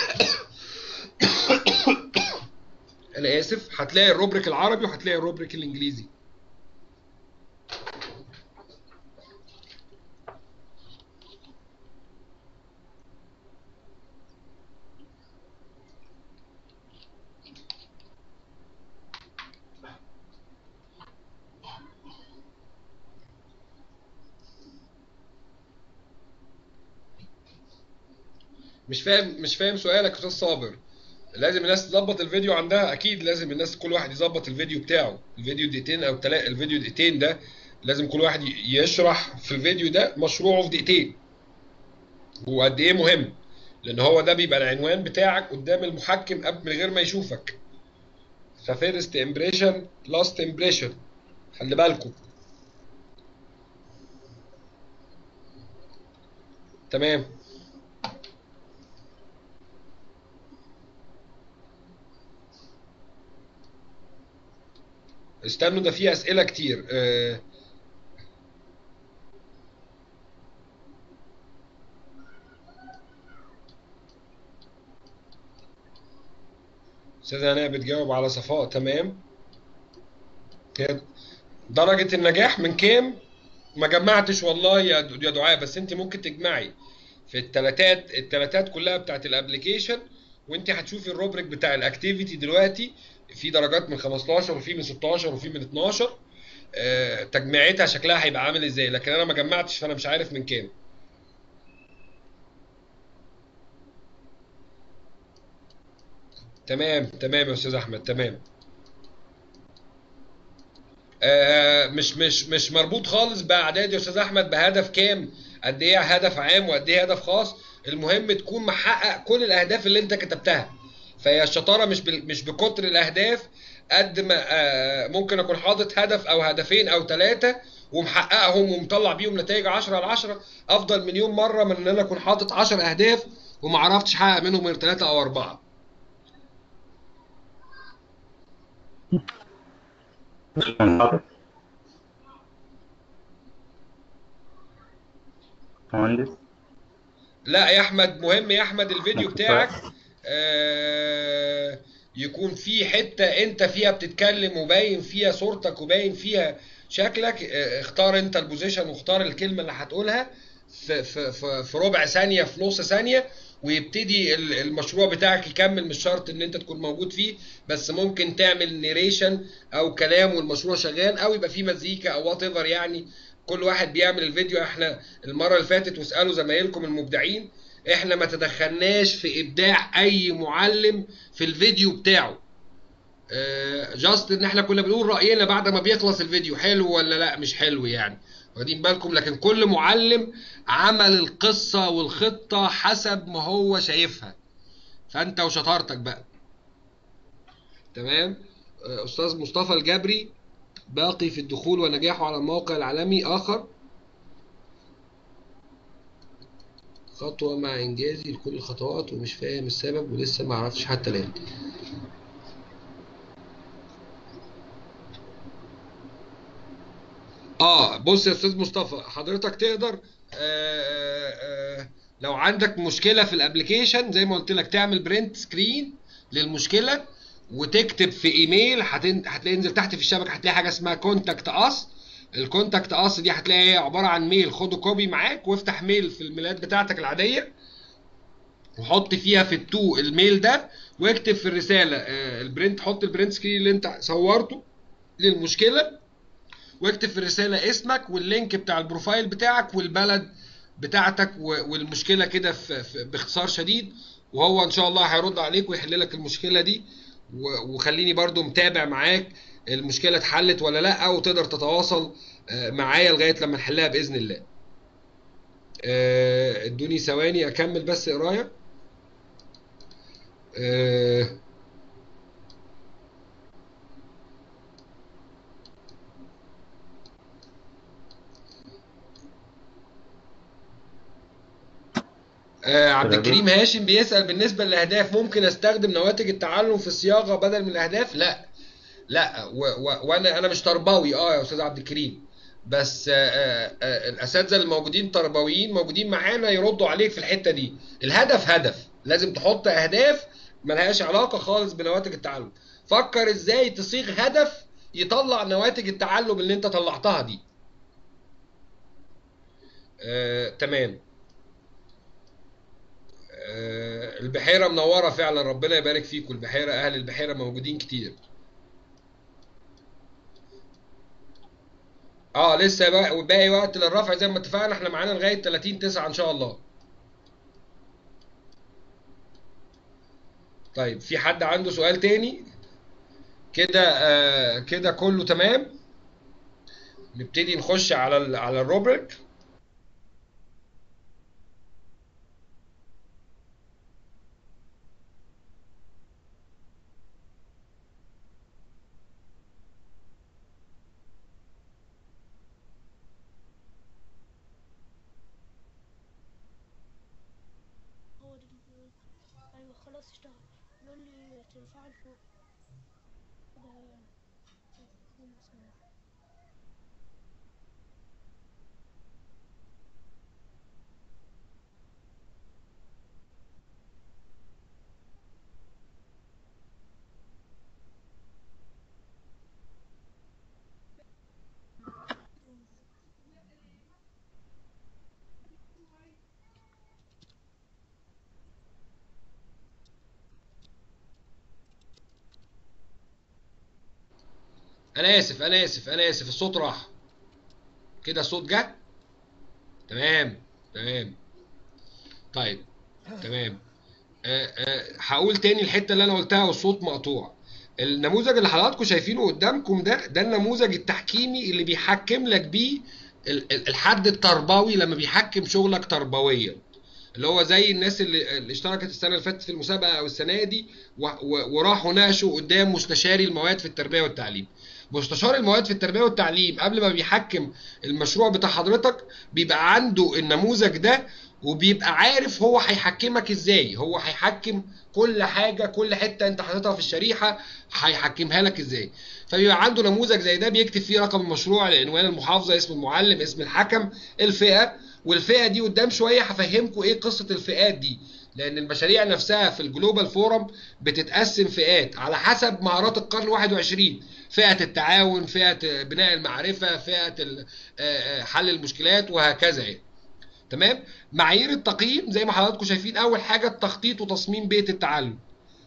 انا اسف هتلاقي الروبريك العربي وهتلاقي الروبريك الانجليزي مش فاهم مش فاهم سؤالك يا استاذ صابر لازم الناس تظبط الفيديو عندها اكيد لازم الناس كل واحد يظبط الفيديو بتاعه الفيديو دقيقتين او تلا... الفيديو دقيقتين ده لازم كل واحد ي- يشرح في الفيديو ده مشروعه في دقيقتين وقد ايه مهم لان هو ده بيبقى العنوان بتاعك قدام المحكم قبل من غير ما يشوفك ففيرست امبريشن لاست امبريشن خلي بالكم تمام استنوا ده في اسئله كتير آه، استاذه هناء بتجاوب على صفاء تمام هي درجه النجاح من كام ما جمعتش والله يا د- يا دعاء بس انت ممكن تجمعي في التلاتات التلاتات كلها بتاعت الابليكيشن وانت هتشوفي الروبريك بتاع الاكتيفيتي دلوقتي في درجات من 15 وفي من 16 وفي من 12 آه، تجميعتها شكلها هيبقى عامل ازاي لكن انا ما جمعتش فانا مش عارف من كام تمام تمام يا استاذ احمد تمام آه، مش مش مش مربوط خالص باعداد يا استاذ احمد بهدف كام قد ايه هدف عام وقد ايه هدف خاص المهم تكون محقق كل الاهداف اللي انت كتبتها فهي الشطاره مش بال- مش بكتر الاهداف قد ما آه، ممكن اكون حاطط هدف او هدفين او ثلاثه ومحققهم ومطلع بيهم نتائج 10 على 10 افضل مليون مره من ان انا اكون حاطط 10 اهداف وما عرفتش احقق منهم غير ثلاثه او اربعه مهندس لا يا احمد مهم يا احمد الفيديو بتاعك آه، يكون في حته انت فيها بتتكلم وباين فيها صورتك وباين فيها شكلك آه، اختار انت البوزيشن واختار الكلمه اللي هتقولها في في في في ربع ثانيه في نص ثانيه ويبتدي ال- المشروع بتاعك يكمل مش شرط ان انت تكون موجود فيه بس ممكن تعمل نيريشن او كلام والمشروع شغال او يبقى فيه مزيكا او وات ايفر يعني كل واحد بيعمل الفيديو احنا المره اللي فاتت واسالوا زمايلكم المبدعين احنا ما تدخلناش في ابداع اي معلم في الفيديو بتاعه جاست ان احنا كنا بنقول راينا بعد ما بيخلص الفيديو حلو ولا لا مش حلو يعني واخدين بالكم لكن كل معلم عمل القصه والخطه حسب ما هو شايفها فانت وشطارتك بقى تمام آه، استاذ مصطفى الجبري باقي في الدخول ونجاحه على الموقع العالمي اخر خطوة مع إنجازي لكل الخطوات ومش فاهم السبب ولسه ما عرفتش حتى الآن اه بص يا استاذ مصطفى حضرتك تقدر آه آه لو عندك مشكله في الابليكيشن زي ما قلت لك تعمل برنت سكرين للمشكله وتكتب في ايميل هتن... هتلاقي ينزل تحت في الشبكه هتلاقي حاجه اسمها كونتاكت اس الكونتاكت اس دي هتلاقي هي عباره عن ميل خده كوبي معاك وافتح ميل في الميلات بتاعتك العاديه وحط فيها في التو الميل ده واكتب في الرساله آه، البرنت حط البرنت سكرين اللي انت صورته للمشكله واكتب في الرساله اسمك واللينك بتاع البروفايل بتاعك والبلد بتاعتك و- والمشكله كده في في- باختصار شديد وهو ان شاء الله هيرد عليك ويحل لك المشكله دي و- وخليني برضو متابع معاك المشكله اتحلت ولا لا وتقدر تتواصل آه، معايا لغايه لما نحلها باذن الله آه، ادوني ثواني اكمل بس قرايه آه، آه، عبد تمام. الكريم هاشم بيسأل بالنسبة للأهداف ممكن أستخدم نواتج التعلم في الصياغة بدل من الأهداف؟ لا لا و و وأنا أنا مش تربوي أه يا أستاذ عبد الكريم بس آه، آه، آه، الأساتذة الموجودين تربويين موجودين معانا يردوا عليك في الحتة دي الهدف هدف لازم تحط أهداف ملهاش علاقة خالص بنواتج التعلم فكر إزاي تصيغ هدف يطلع نواتج التعلم اللي أنت طلعتها دي آه، تمام آه، البحيرة منورة فعلا ربنا يبارك فيكم البحيرة أهل البحيرة موجودين كتير اه لسه باقي باقي وقت للرفع زي ما اتفقنا احنا معانا لغاية 30 9 ان شاء الله طيب في حد عنده سؤال تاني كده آه كده كله تمام نبتدي نخش على ال على الروبريك هو ده اللي- ايوه خلاص اشتغل بيقول لي ترفع لفوق ده فين اسمه انا اسف انا اسف انا اسف الصوت راح كده الصوت جه تمام تمام طيب تمام آه، آه، هقول تاني الحته اللي انا قلتها والصوت مقطوع النموذج اللي حضراتكم شايفينه قدامكم ده ده النموذج التحكيمي اللي بيحكم لك بيه ال- ال- الحد التربوي لما بيحكم شغلك تربويا اللي هو زي الناس اللي, اللي اشتركت السنه اللي فاتت في المسابقه او السنه دي و- و- وراحوا ناقشوا قدام مستشاري المواد في التربيه والتعليم مستشار المواد في التربيه والتعليم قبل ما بيحكم المشروع بتاع حضرتك بيبقى عنده النموذج ده وبيبقى عارف هو هيحكمك ازاي هو هيحكم كل حاجه كل حته انت حاططها في الشريحه هيحكمها لك ازاي فبيبقى عنده نموذج زي ده بيكتب فيه رقم المشروع العنوان المحافظه اسم المعلم اسم الحكم الفئه والفئه دي قدام شويه هفهمكم ايه قصه الفئات دي لان المشاريع نفسها في الجلوبال فورم بتتقسم فئات على حسب مهارات القرن 21 فئه التعاون فئه بناء المعرفه فئه ال- آه، آه، حل المشكلات وهكذا يعني تمام معايير التقييم زي ما حضراتكم شايفين اول حاجه التخطيط وتصميم بيئه التعلم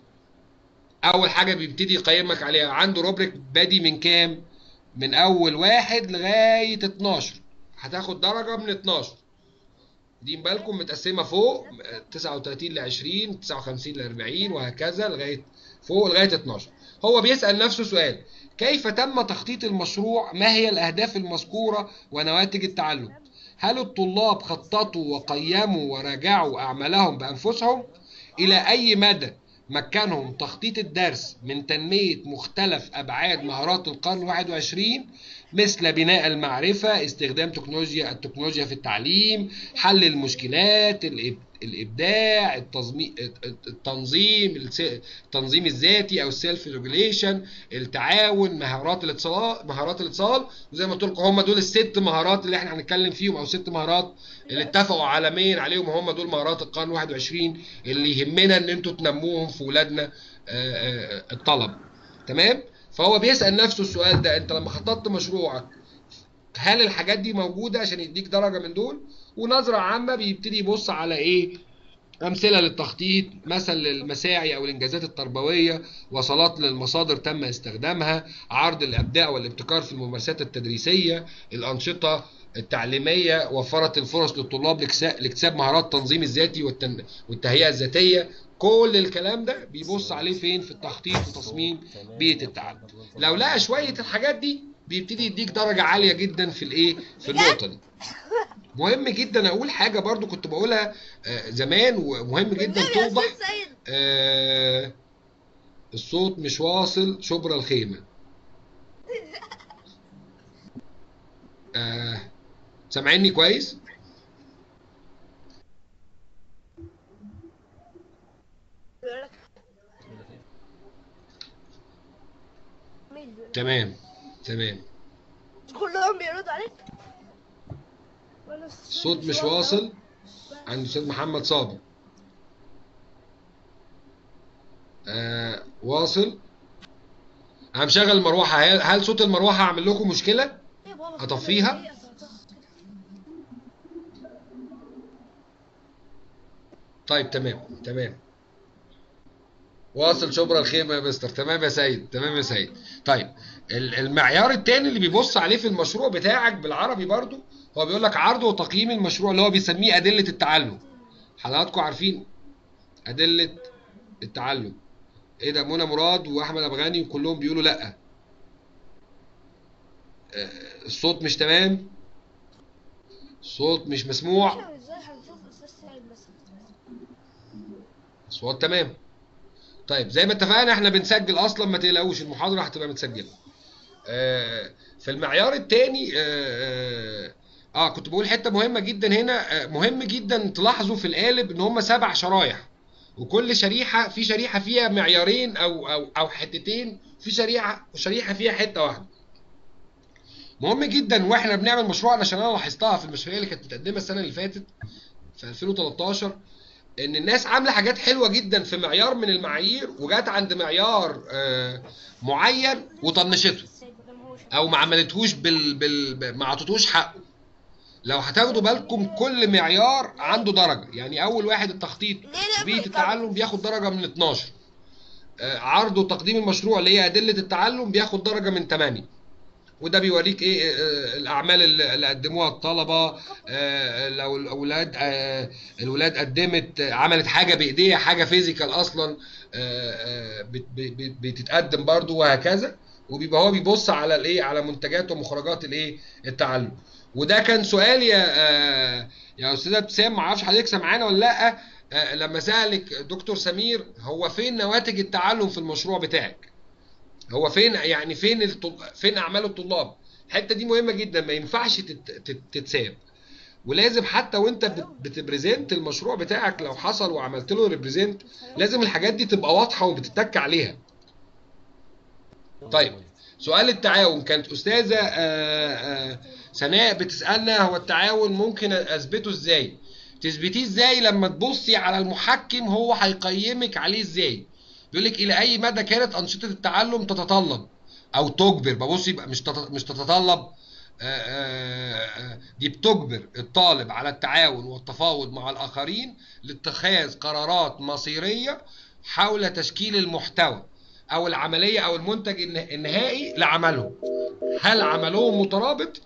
اول حاجه بيبتدي يقيمك عليها عنده روبريك بادي من كام من اول واحد لغايه 12 هتاخد درجه من 12 دي بالكم متقسمه فوق 39 ل 20 59 ل 40 وهكذا لغايه فوق لغايه 12 هو بيسال نفسه سؤال كيف تم تخطيط المشروع ما هي الاهداف المذكوره ونواتج التعلم هل الطلاب خططوا وقيموا وراجعوا اعمالهم بانفسهم الى اي مدى مكنهم تخطيط الدرس من تنمية مختلف أبعاد مهارات القرن 21 مثل بناء المعرفة استخدام تكنولوجيا التكنولوجيا في التعليم حل المشكلات الإب- الإبداع التنظيم التنظيم الس- التنظيم الذاتي أو السيلف ريجوليشن التعاون مهارات الاتصال مهارات الاتصال وزي ما قلت لكم هم دول الست مهارات اللي احنا هنتكلم فيهم أو ست مهارات اللي اتفقوا عالميا عليهم هم دول مهارات القرن 21 اللي يهمنا ان انتوا تنموهم في ولادنا آه، آه، الطلب تمام فهو بيسأل نفسه السؤال ده انت لما خططت مشروعك هل الحاجات دي موجودة عشان يديك درجة من دول ونظرة عامة بيبتدي يبص على ايه أمثلة للتخطيط مثل للمساعي أو الإنجازات التربوية وصلات للمصادر تم استخدامها عرض الإبداع والابتكار في الممارسات التدريسية الأنشطة التعليمية وفرت الفرص للطلاب لاكسا- لاكتساب مهارات التنظيم الذاتي والتن- والتهيئة الذاتية كل الكلام ده بيبص عليه فين في التخطيط وتصميم بيئة التعلم لو لقى شوية الحاجات دي بيبتدي يديك درجة عالية جدا في الايه في النقطة دي مهم جدا اقول حاجة برضو كنت بقولها آه، زمان ومهم جدا والنبي يا توضح أستاذ سيد آه، الصوت مش واصل شبرا الخيمة آه، سامعيني كويس بيقول لك مين بيقول لك؟ تمام تمام كلهم بيردوا عليك ولا الصوت مش واصل عند الاستاذ محمد صابر آه واصل انا مشغل المروحه هل, هل صوت المروحه عامل لكم مشكله إيه بابا، أطفيها؟ إيه أطفيها؟ طيب تمام تمام واصل شبرا الخيمه يا مستر تمام يا سيد تمام يا سيد طيب ال- المعيار التاني اللي بيبص عليه في المشروع بتاعك بالعربي برضو هو بيقول لك عرض وتقييم المشروع اللي هو بيسميه ادله التعلم حضراتكم عارفين ادله التعلم ايه ده منى مراد واحمد ابغاني وكلهم بيقولوا لا آه، الصوت مش تمام الصوت مش مسموع إحنا إزاي هنشوف أستاذ سيد بس اصوات تمام طيب زي ما اتفقنا احنا بنسجل اصلا ما تقلقوش المحاضره هتبقى متسجله آه في المعيار الثاني آه, اه اه كنت بقول حته مهمه جدا هنا آه مهم جدا تلاحظوا في القالب ان هم سبع شرايح وكل شريحه في شريحه فيها معيارين او او او حتتين في شريحه شريحه فيها حته واحده مهم جدا واحنا بنعمل مشروع عشان انا لاحظتها في المشاريع اللي كانت متقدمه السنه اللي فاتت في 2013 ان الناس عامله حاجات حلوه جدا في معيار من المعايير وجات عند معيار آه، معين وطنشته السيد ما دام هو شغال. او ما عملتهوش بال... بال... ما عطتوش حقه لو هتاخدوا بالكم كل معيار عنده درجه يعني اول واحد التخطيط بيئه التعلم بياخد درجه من 12 آه، عرض وتقديم المشروع اللي هي ادله التعلم بياخد درجه من 8 وده بيوريك ايه آه، الاعمال اللي اللي قدموها الطلبه آه، لو الاولاد آه، الولاد قدمت آه، عملت حاجه بايديها حاجه فيزيكال اصلا آه، آه، بت- بت- بتتقدم برضو وهكذا وبيبقى هو بيبص على الايه على منتجات ومخرجات الايه التعلم وده كان سؤال يا آه، يا استاذه ابتسام ما اعرفش حضرتك سامعانا ولا لا آه، لما سالك دكتور سمير هو فين نواتج التعلم في المشروع بتاعك هو فين يعني فين الطل... فين اعمال الطلاب الحته دي مهمه جدا ما ينفعش تت... تت... تتساب ولازم حتى وانت بت... بتبريزنت المشروع بتاعك لو حصل وعملت له ريبريزنت لازم الحاجات دي تبقى واضحه وبتتك عليها طيب سؤال التعاون كانت استاذه آه، آه، سناء بتسالنا هو التعاون ممكن اثبته ازاي تثبتيه ازاي لما تبصي على المحكم هو هيقيمك عليه ازاي بيقول لك الى اي مدى كانت انشطه التعلم تتطلب او تجبر ببص يبقى مش تت- مش تتطلب آه، آه، آه، دي بتجبر الطالب على التعاون والتفاوض مع الاخرين لاتخاذ قرارات مصيريه حول تشكيل المحتوى او العمليه او المنتج الن- النهائي لعملهم هل عملهم مترابط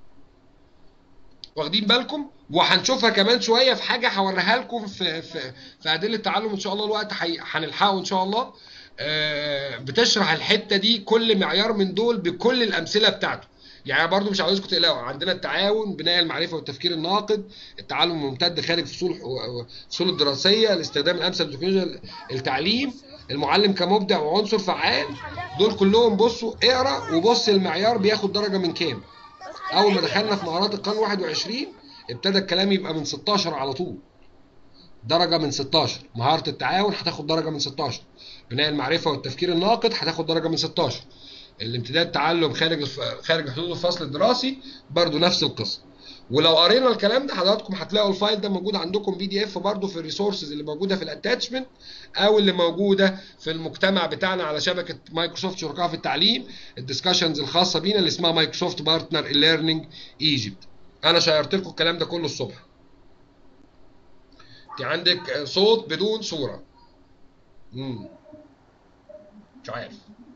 واخدين بالكم وهنشوفها كمان شويه في حاجه هوريها لكم في في في ادله التعلم ان شاء الله الوقت هي- هنلحقه ان شاء الله آه، بتشرح الحته دي كل معيار من دول بكل الامثله بتاعته يعني برضو مش عاوزكم تقلقوا عندنا التعاون بناء المعرفه والتفكير الناقد التعلم الممتد خارج فصول الفصول الدراسيه الاستخدام الامثل لتكنولوجيا التعليم المعلم كمبدع وعنصر فعال دول كلهم بصوا اقرا وبص المعيار بياخد درجه من كام اول ما دخلنا في مهارات القرن 21 ابتدى الكلام يبقى من 16 على طول درجه من 16 مهاره التعاون هتاخد درجه من 16 بناء المعرفه والتفكير الناقد هتاخد درجه من 16 الامتداد تعلم خارج الف... خارج حدود الفصل الدراسي برضو نفس القصه ولو قرينا الكلام ده حضراتكم هتلاقوا الفايل ده موجود عندكم بي دي اف برضه في الريسورسز اللي موجوده في الاتاتشمنت او اللي موجوده في المجتمع بتاعنا على شبكه مايكروسوفت شركاء في التعليم الدسكشنز الخاصه بينا اللي اسمها مايكروسوفت بارتنر ليرنينج ايجيبت انا شيرت لكم الكلام ده كله الصبح انت عندك صوت بدون صوره امم مش عارف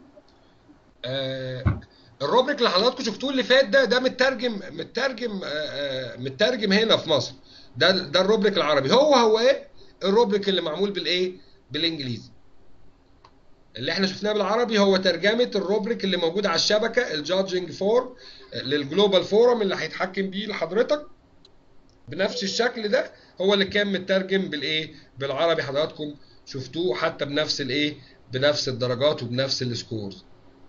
آه الروبريك اللي حضراتكم شفتوه اللي فات ده ده مترجم مترجم آه آه مترجم هنا في مصر ده ده الروبريك العربي هو هو ايه الروبريك اللي معمول بالايه بالانجليزي اللي احنا شفناه بالعربي هو ترجمه الروبريك اللي موجود على الشبكه الجادجنج فورم للجلوبال فورم اللي هيتحكم بيه لحضرتك بنفس الشكل ده هو اللي كان مترجم بالايه بالعربي حضراتكم شفتوه حتى بنفس الايه بنفس الدرجات وبنفس السكورز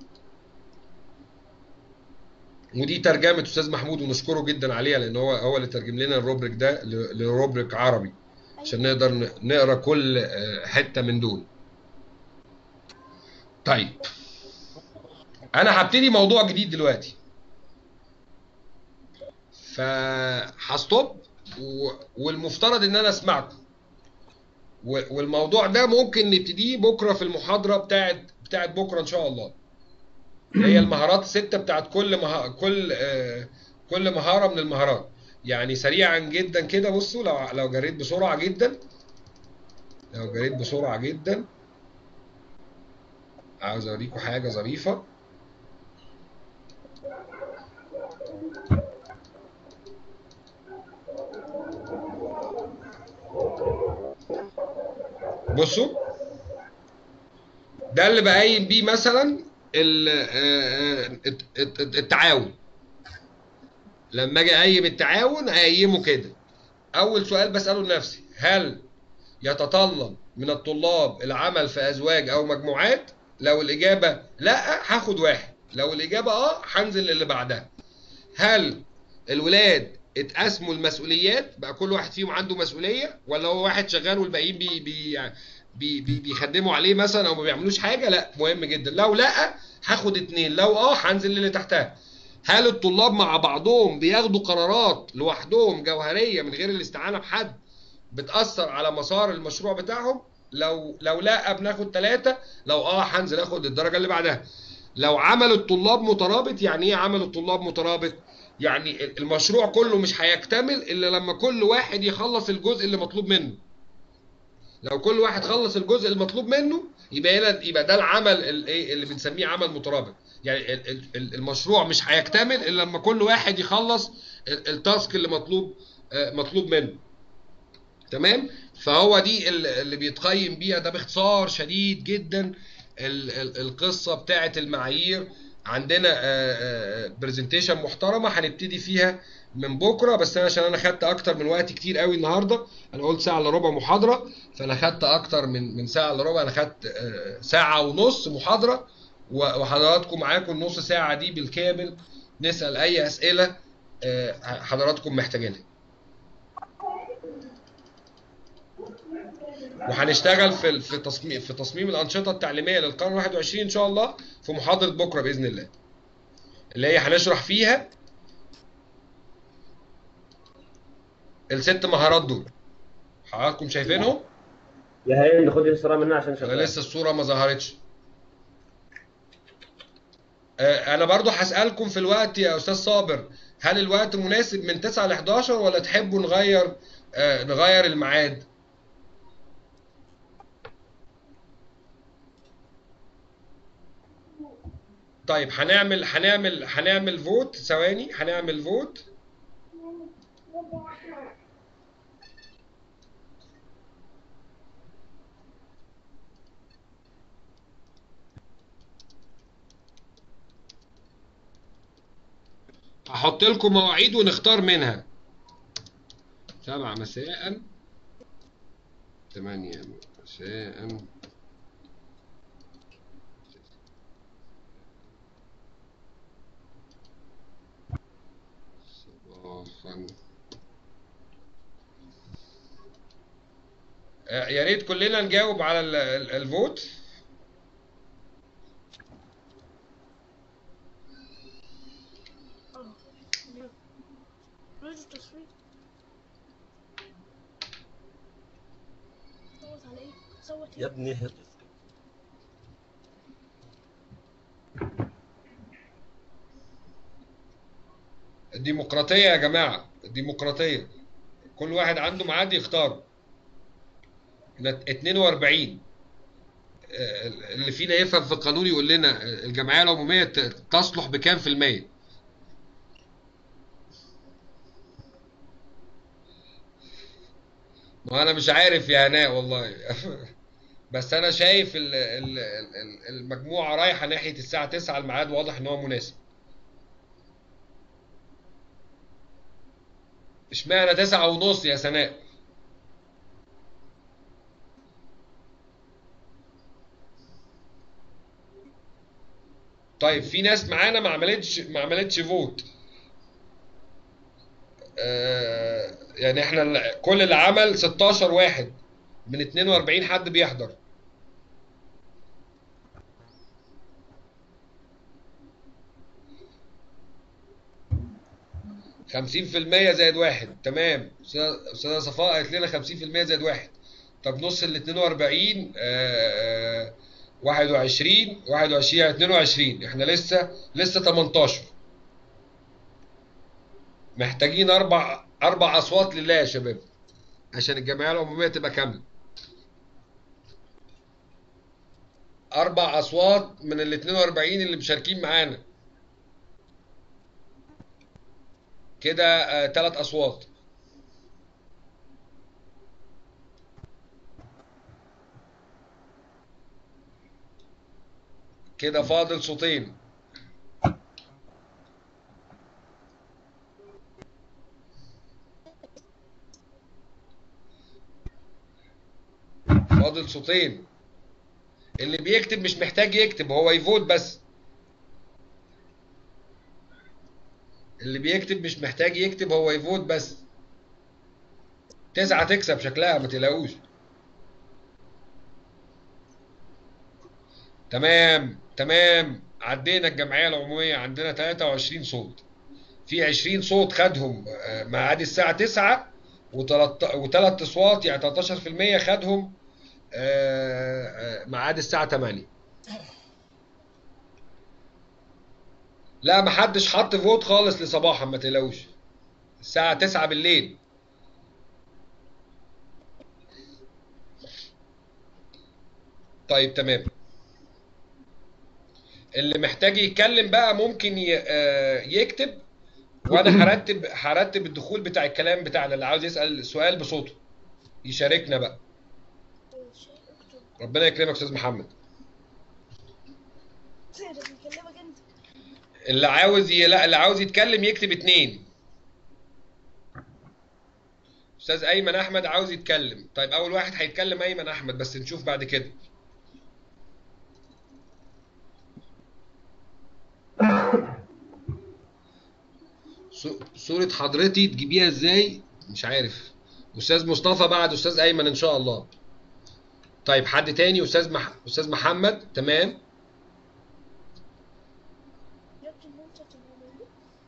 ودي ترجمه استاذ محمود ونشكره جدا عليها لان هو هو اللي ترجم لنا الروبريك ده ل- لروبريك عربي عشان نقدر ن- نقرا كل آه، حته من دول طيب انا هبتدي موضوع جديد دلوقتي فهستوب و- والمفترض ان انا اسمعكم و- والموضوع ده ممكن نبتديه بكره في المحاضره بتاعت بتاعت بكره ان شاء الله اللي هي المهارات الستة بتاعت كل مها... كل آه... كل مهارة من المهارات يعني سريعا جدا كده بصوا لو لو جريت بسرعة جدا لو جريت بسرعة جدا عاوز اوريكم حاجة ظريفة بصوا ده اللي بقيم بيه مثلا ال- آه، آه، الت- الت- التعاون لما اجي اقيم التعاون اقيمه كده اول سؤال بساله لنفسي هل يتطلب من الطلاب العمل في ازواج او مجموعات لو الاجابه لا هاخد واحد لو الاجابه اه هنزل اللي بعدها هل الولاد اتقسموا المسؤوليات بقى كل واحد فيهم عنده مسؤوليه ولا هو واحد شغال والباقيين بي بي بي بي بيخدموا عليه مثلا او ما بيعملوش حاجه لا مهم جدا لو لا هاخد اتنين لو اه هنزل اللي تحتها هل الطلاب مع بعضهم بياخدوا قرارات لوحدهم جوهريه من غير الاستعانه بحد بتاثر على مسار المشروع بتاعهم لو لو لا بناخد ثلاثه لو اه هنزل اخد الدرجه اللي بعدها لو عمل الطلاب مترابط يعني ايه عمل الطلاب مترابط يعني المشروع كله مش هيكتمل الا لما كل واحد يخلص الجزء اللي مطلوب منه لو كل واحد خلص الجزء المطلوب منه يبقى هنا يبقى ده العمل الايه اللي بنسميه عمل مترابط يعني ال- ال- ال- المشروع مش هيكتمل الا لما كل واحد يخلص ال- التاسك اللي مطلوب آه، مطلوب منه تمام فهو دي ال- اللي بيتقيم بيها ده باختصار شديد جدا ال- ال- القصه بتاعه المعايير عندنا برزنتيشن محترمه هنبتدي فيها من بكره بس انا عشان انا خدت اكتر من وقت كتير قوي النهارده انا قلت ساعه الا ربع محاضره فانا خدت اكتر من من ساعه الا ربع انا خدت آه، ساعه ونص محاضره و- وحضراتكم معاكم النص ساعه دي بالكامل نسال اي اسئله آه، حضراتكم محتاجينها وهنشتغل في في تصميم في تصميم الانشطه التعليميه للقرن 21 ان شاء الله في محاضره بكره باذن الله اللي هي هنشرح فيها الست مهارات دول حضراتكم شايفينهم يا هند خد الصورة منها عشان انا شغال لسه الصوره ما ظهرتش آه، انا برضو هسالكم في الوقت يا استاذ صابر هل الوقت مناسب من 9 ل 11 ولا تحبوا نغير آه، نغير الميعاد طيب هنعمل هنعمل هنعمل فوت ثواني هنعمل فوت هحط لكم مواعيد ونختار منها سبعة مساء ثمانية مساء صباحا آه، يا ريت كلنا نجاوب على ال- ال- الفوت اه ريد التصويت صوت على ايه؟ صوت يا ايه؟ ابني هر- الديمقراطية يا جماعة الديمقراطية كل واحد عنده ميعاد يختاره نت- 42 آه، اللي فينا يفهم في القانون يقول لنا الجمعيه العموميه ت- تصلح بكام في المية ما انا مش عارف يا هناء والله بس انا شايف ال- ال- ال- المجموعه رايحه ناحيه الساعه 9 الميعاد واضح ان هو مناسب اشمعنى تسعة ونص يا سناء طيب في ناس معانا ما عملتش ما عملتش فوت آه يعني احنا ال- كل اللي عمل 16 واحد من 42 حد بيحضر خمسين في المية زائد واحد تمام أستاذة أستاذة صفاء قالت لنا خمسين في المية زائد واحد طب نص ال 42 آه، واحد وعشرين واحد وعشرين يعني اتنين وعشرين احنا لسه لسه 18 محتاجين أربع أربع أصوات لله يا شباب عشان الجمعية العمومية تبقى كاملة أربع أصوات من ال 42 اللي مشاركين معانا كده آه، تلات أصوات كده فاضل صوتين فاضل صوتين اللي بيكتب مش محتاج يكتب هو يفوت بس اللي بيكتب مش محتاج يكتب هو يفوت بس تسعة تكسب شكلها ما تقلقوش تمام تمام عدينا الجمعية العمومية عندنا 23 صوت في 20 صوت خدهم آه، ميعاد الساعة 9 وثلاث اصوات يعني 13% خدهم آه، آه، ميعاد الساعة 8 لا ما حدش حط فوت خالص لصباحا ما تقلقوش الساعة 9 بالليل طيب تمام اللي محتاج يتكلم بقى ممكن ي- آه، يكتب وانا هرتب هرتب الدخول بتاع الكلام بتاعنا اللي عاوز يسأل سؤال بصوته يشاركنا بقى ماشي اكتب ربنا يكرمك يا استاذ محمد ده بيكلمك انت اللي عاوز ي... لا اللي عاوز يتكلم يكتب اتنين استاذ ايمن احمد عاوز يتكلم طيب اول واحد هيتكلم ايمن احمد بس نشوف بعد كده صو- صورة حضرتي تجيبيها ازاي مش عارف استاذ مصطفى بعد استاذ ايمن ان شاء الله طيب حد تاني استاذ مح... استاذ محمد تمام يبدو ان انت تبقى موجود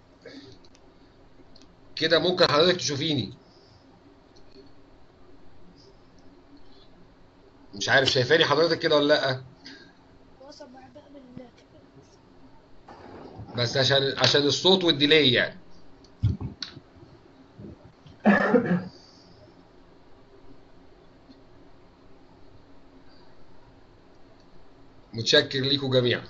كده ممكن حضرتك تشوفيني مش عارف شايفاني حضرتك كده ولا لا واصل مع بقى من بس عشان عشان الصوت والديلي يعني متشكر ليكم جميعا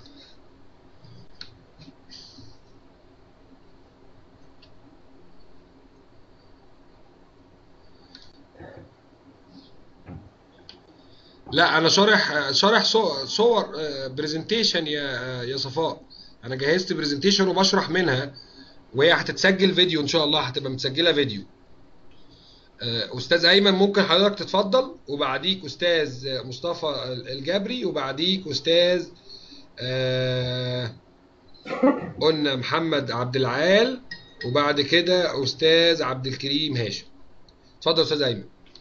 لا انا شارح شارح صو- صور برزنتيشن يا يا صفاء انا جهزت برزنتيشن وبشرح منها وهي هتتسجل فيديو ان شاء الله هتبقى متسجله فيديو آه، استاذ ايمن ممكن حضرتك تتفضل وبعديك استاذ مصطفى الجبري وبعديك استاذ آه، قلنا محمد عبد العال وبعد كده استاذ عبد الكريم هاشم اتفضل استاذ ايمن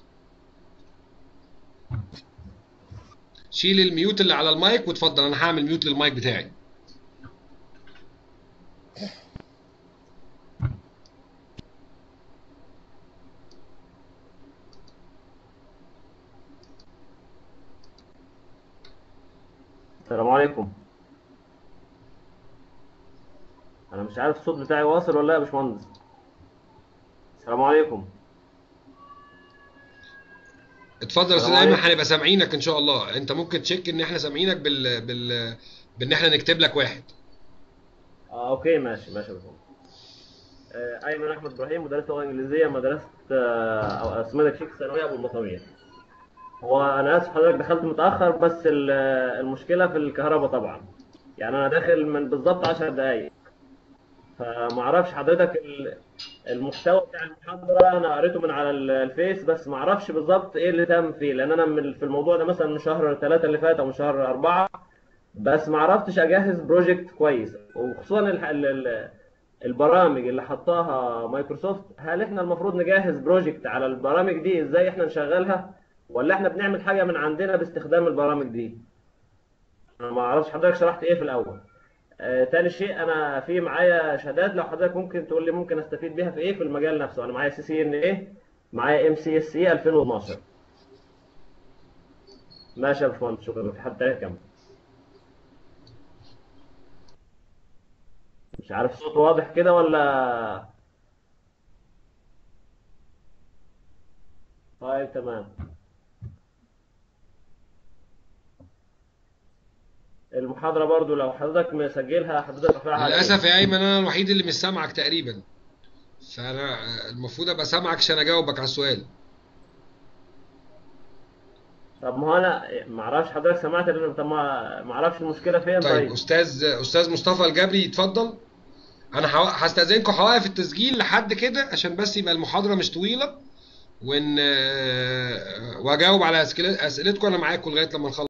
شيل الميوت اللي على المايك واتفضل انا هعمل ميوت للمايك بتاعي السلام عليكم انا مش عارف الصوت بتاعي واصل ولا لا يا باشمهندس السلام عليكم اتفضل يا استاذ السلام ايمن عليكم. هنبقى سامعينك ان شاء الله انت ممكن تشيك ان احنا سامعينك بال بال بان احنا نكتب لك واحد اه اوكي ماشي ماشي يا باشمهندس آه، ايمن احمد ابراهيم مدرس لغه انجليزيه مدرسه آه، او اسمها شيخ ثانويه ابو المطاميه هو انا اسف حضرتك دخلت متاخر بس ال- المشكله في الكهرباء طبعا يعني انا داخل من بالظبط 10 دقائق فما اعرفش حضرتك ال- المحتوى بتاع المحاضره انا قريته من على ال- الفيس بس ما اعرفش بالظبط ايه اللي تم فيه لان انا من في الموضوع ده مثلا من شهر ثلاثة اللي فات او من شهر أربعة بس ما عرفتش اجهز بروجكت كويس وخصوصا ال- ال- ال- البرامج اللي حطاها مايكروسوفت هل احنا المفروض نجهز بروجكت على البرامج دي ازاي احنا نشغلها ولا احنا بنعمل حاجه من عندنا باستخدام البرامج دي انا ما اعرفش حضرتك شرحت ايه في الاول آه، تاني شيء انا في معايا شهادات لو حضرتك ممكن تقول لي ممكن استفيد بيها في ايه في المجال نفسه انا معايا سي سي ان ايه معايا ام سي اس اي 2012 ماشي يا باشمهندس شكرا في حد تاني كمل مش عارف الصوت واضح كده ولا طيب تمام المحاضرة برضو لو حضرتك مسجلها حضرتك رافعها على للاسف يا ايمن انا الوحيد اللي مش سامعك تقريبا فانا آه، المفروض ابقى سامعك عشان اجاوبك على السؤال طب ما هو انا ما اعرفش حضرتك سمعت ال- طب ما ما اعرفش المشكلة فين طيب طيب استاذ استاذ مصطفى الجبري اتفضل انا حو... هستاذنكم هوقف التسجيل لحد كده عشان بس يبقى المحاضره مش طويله وان آه، واجاوب على أسئلة- اسئلتكم انا معاكم لغايه لما نخلص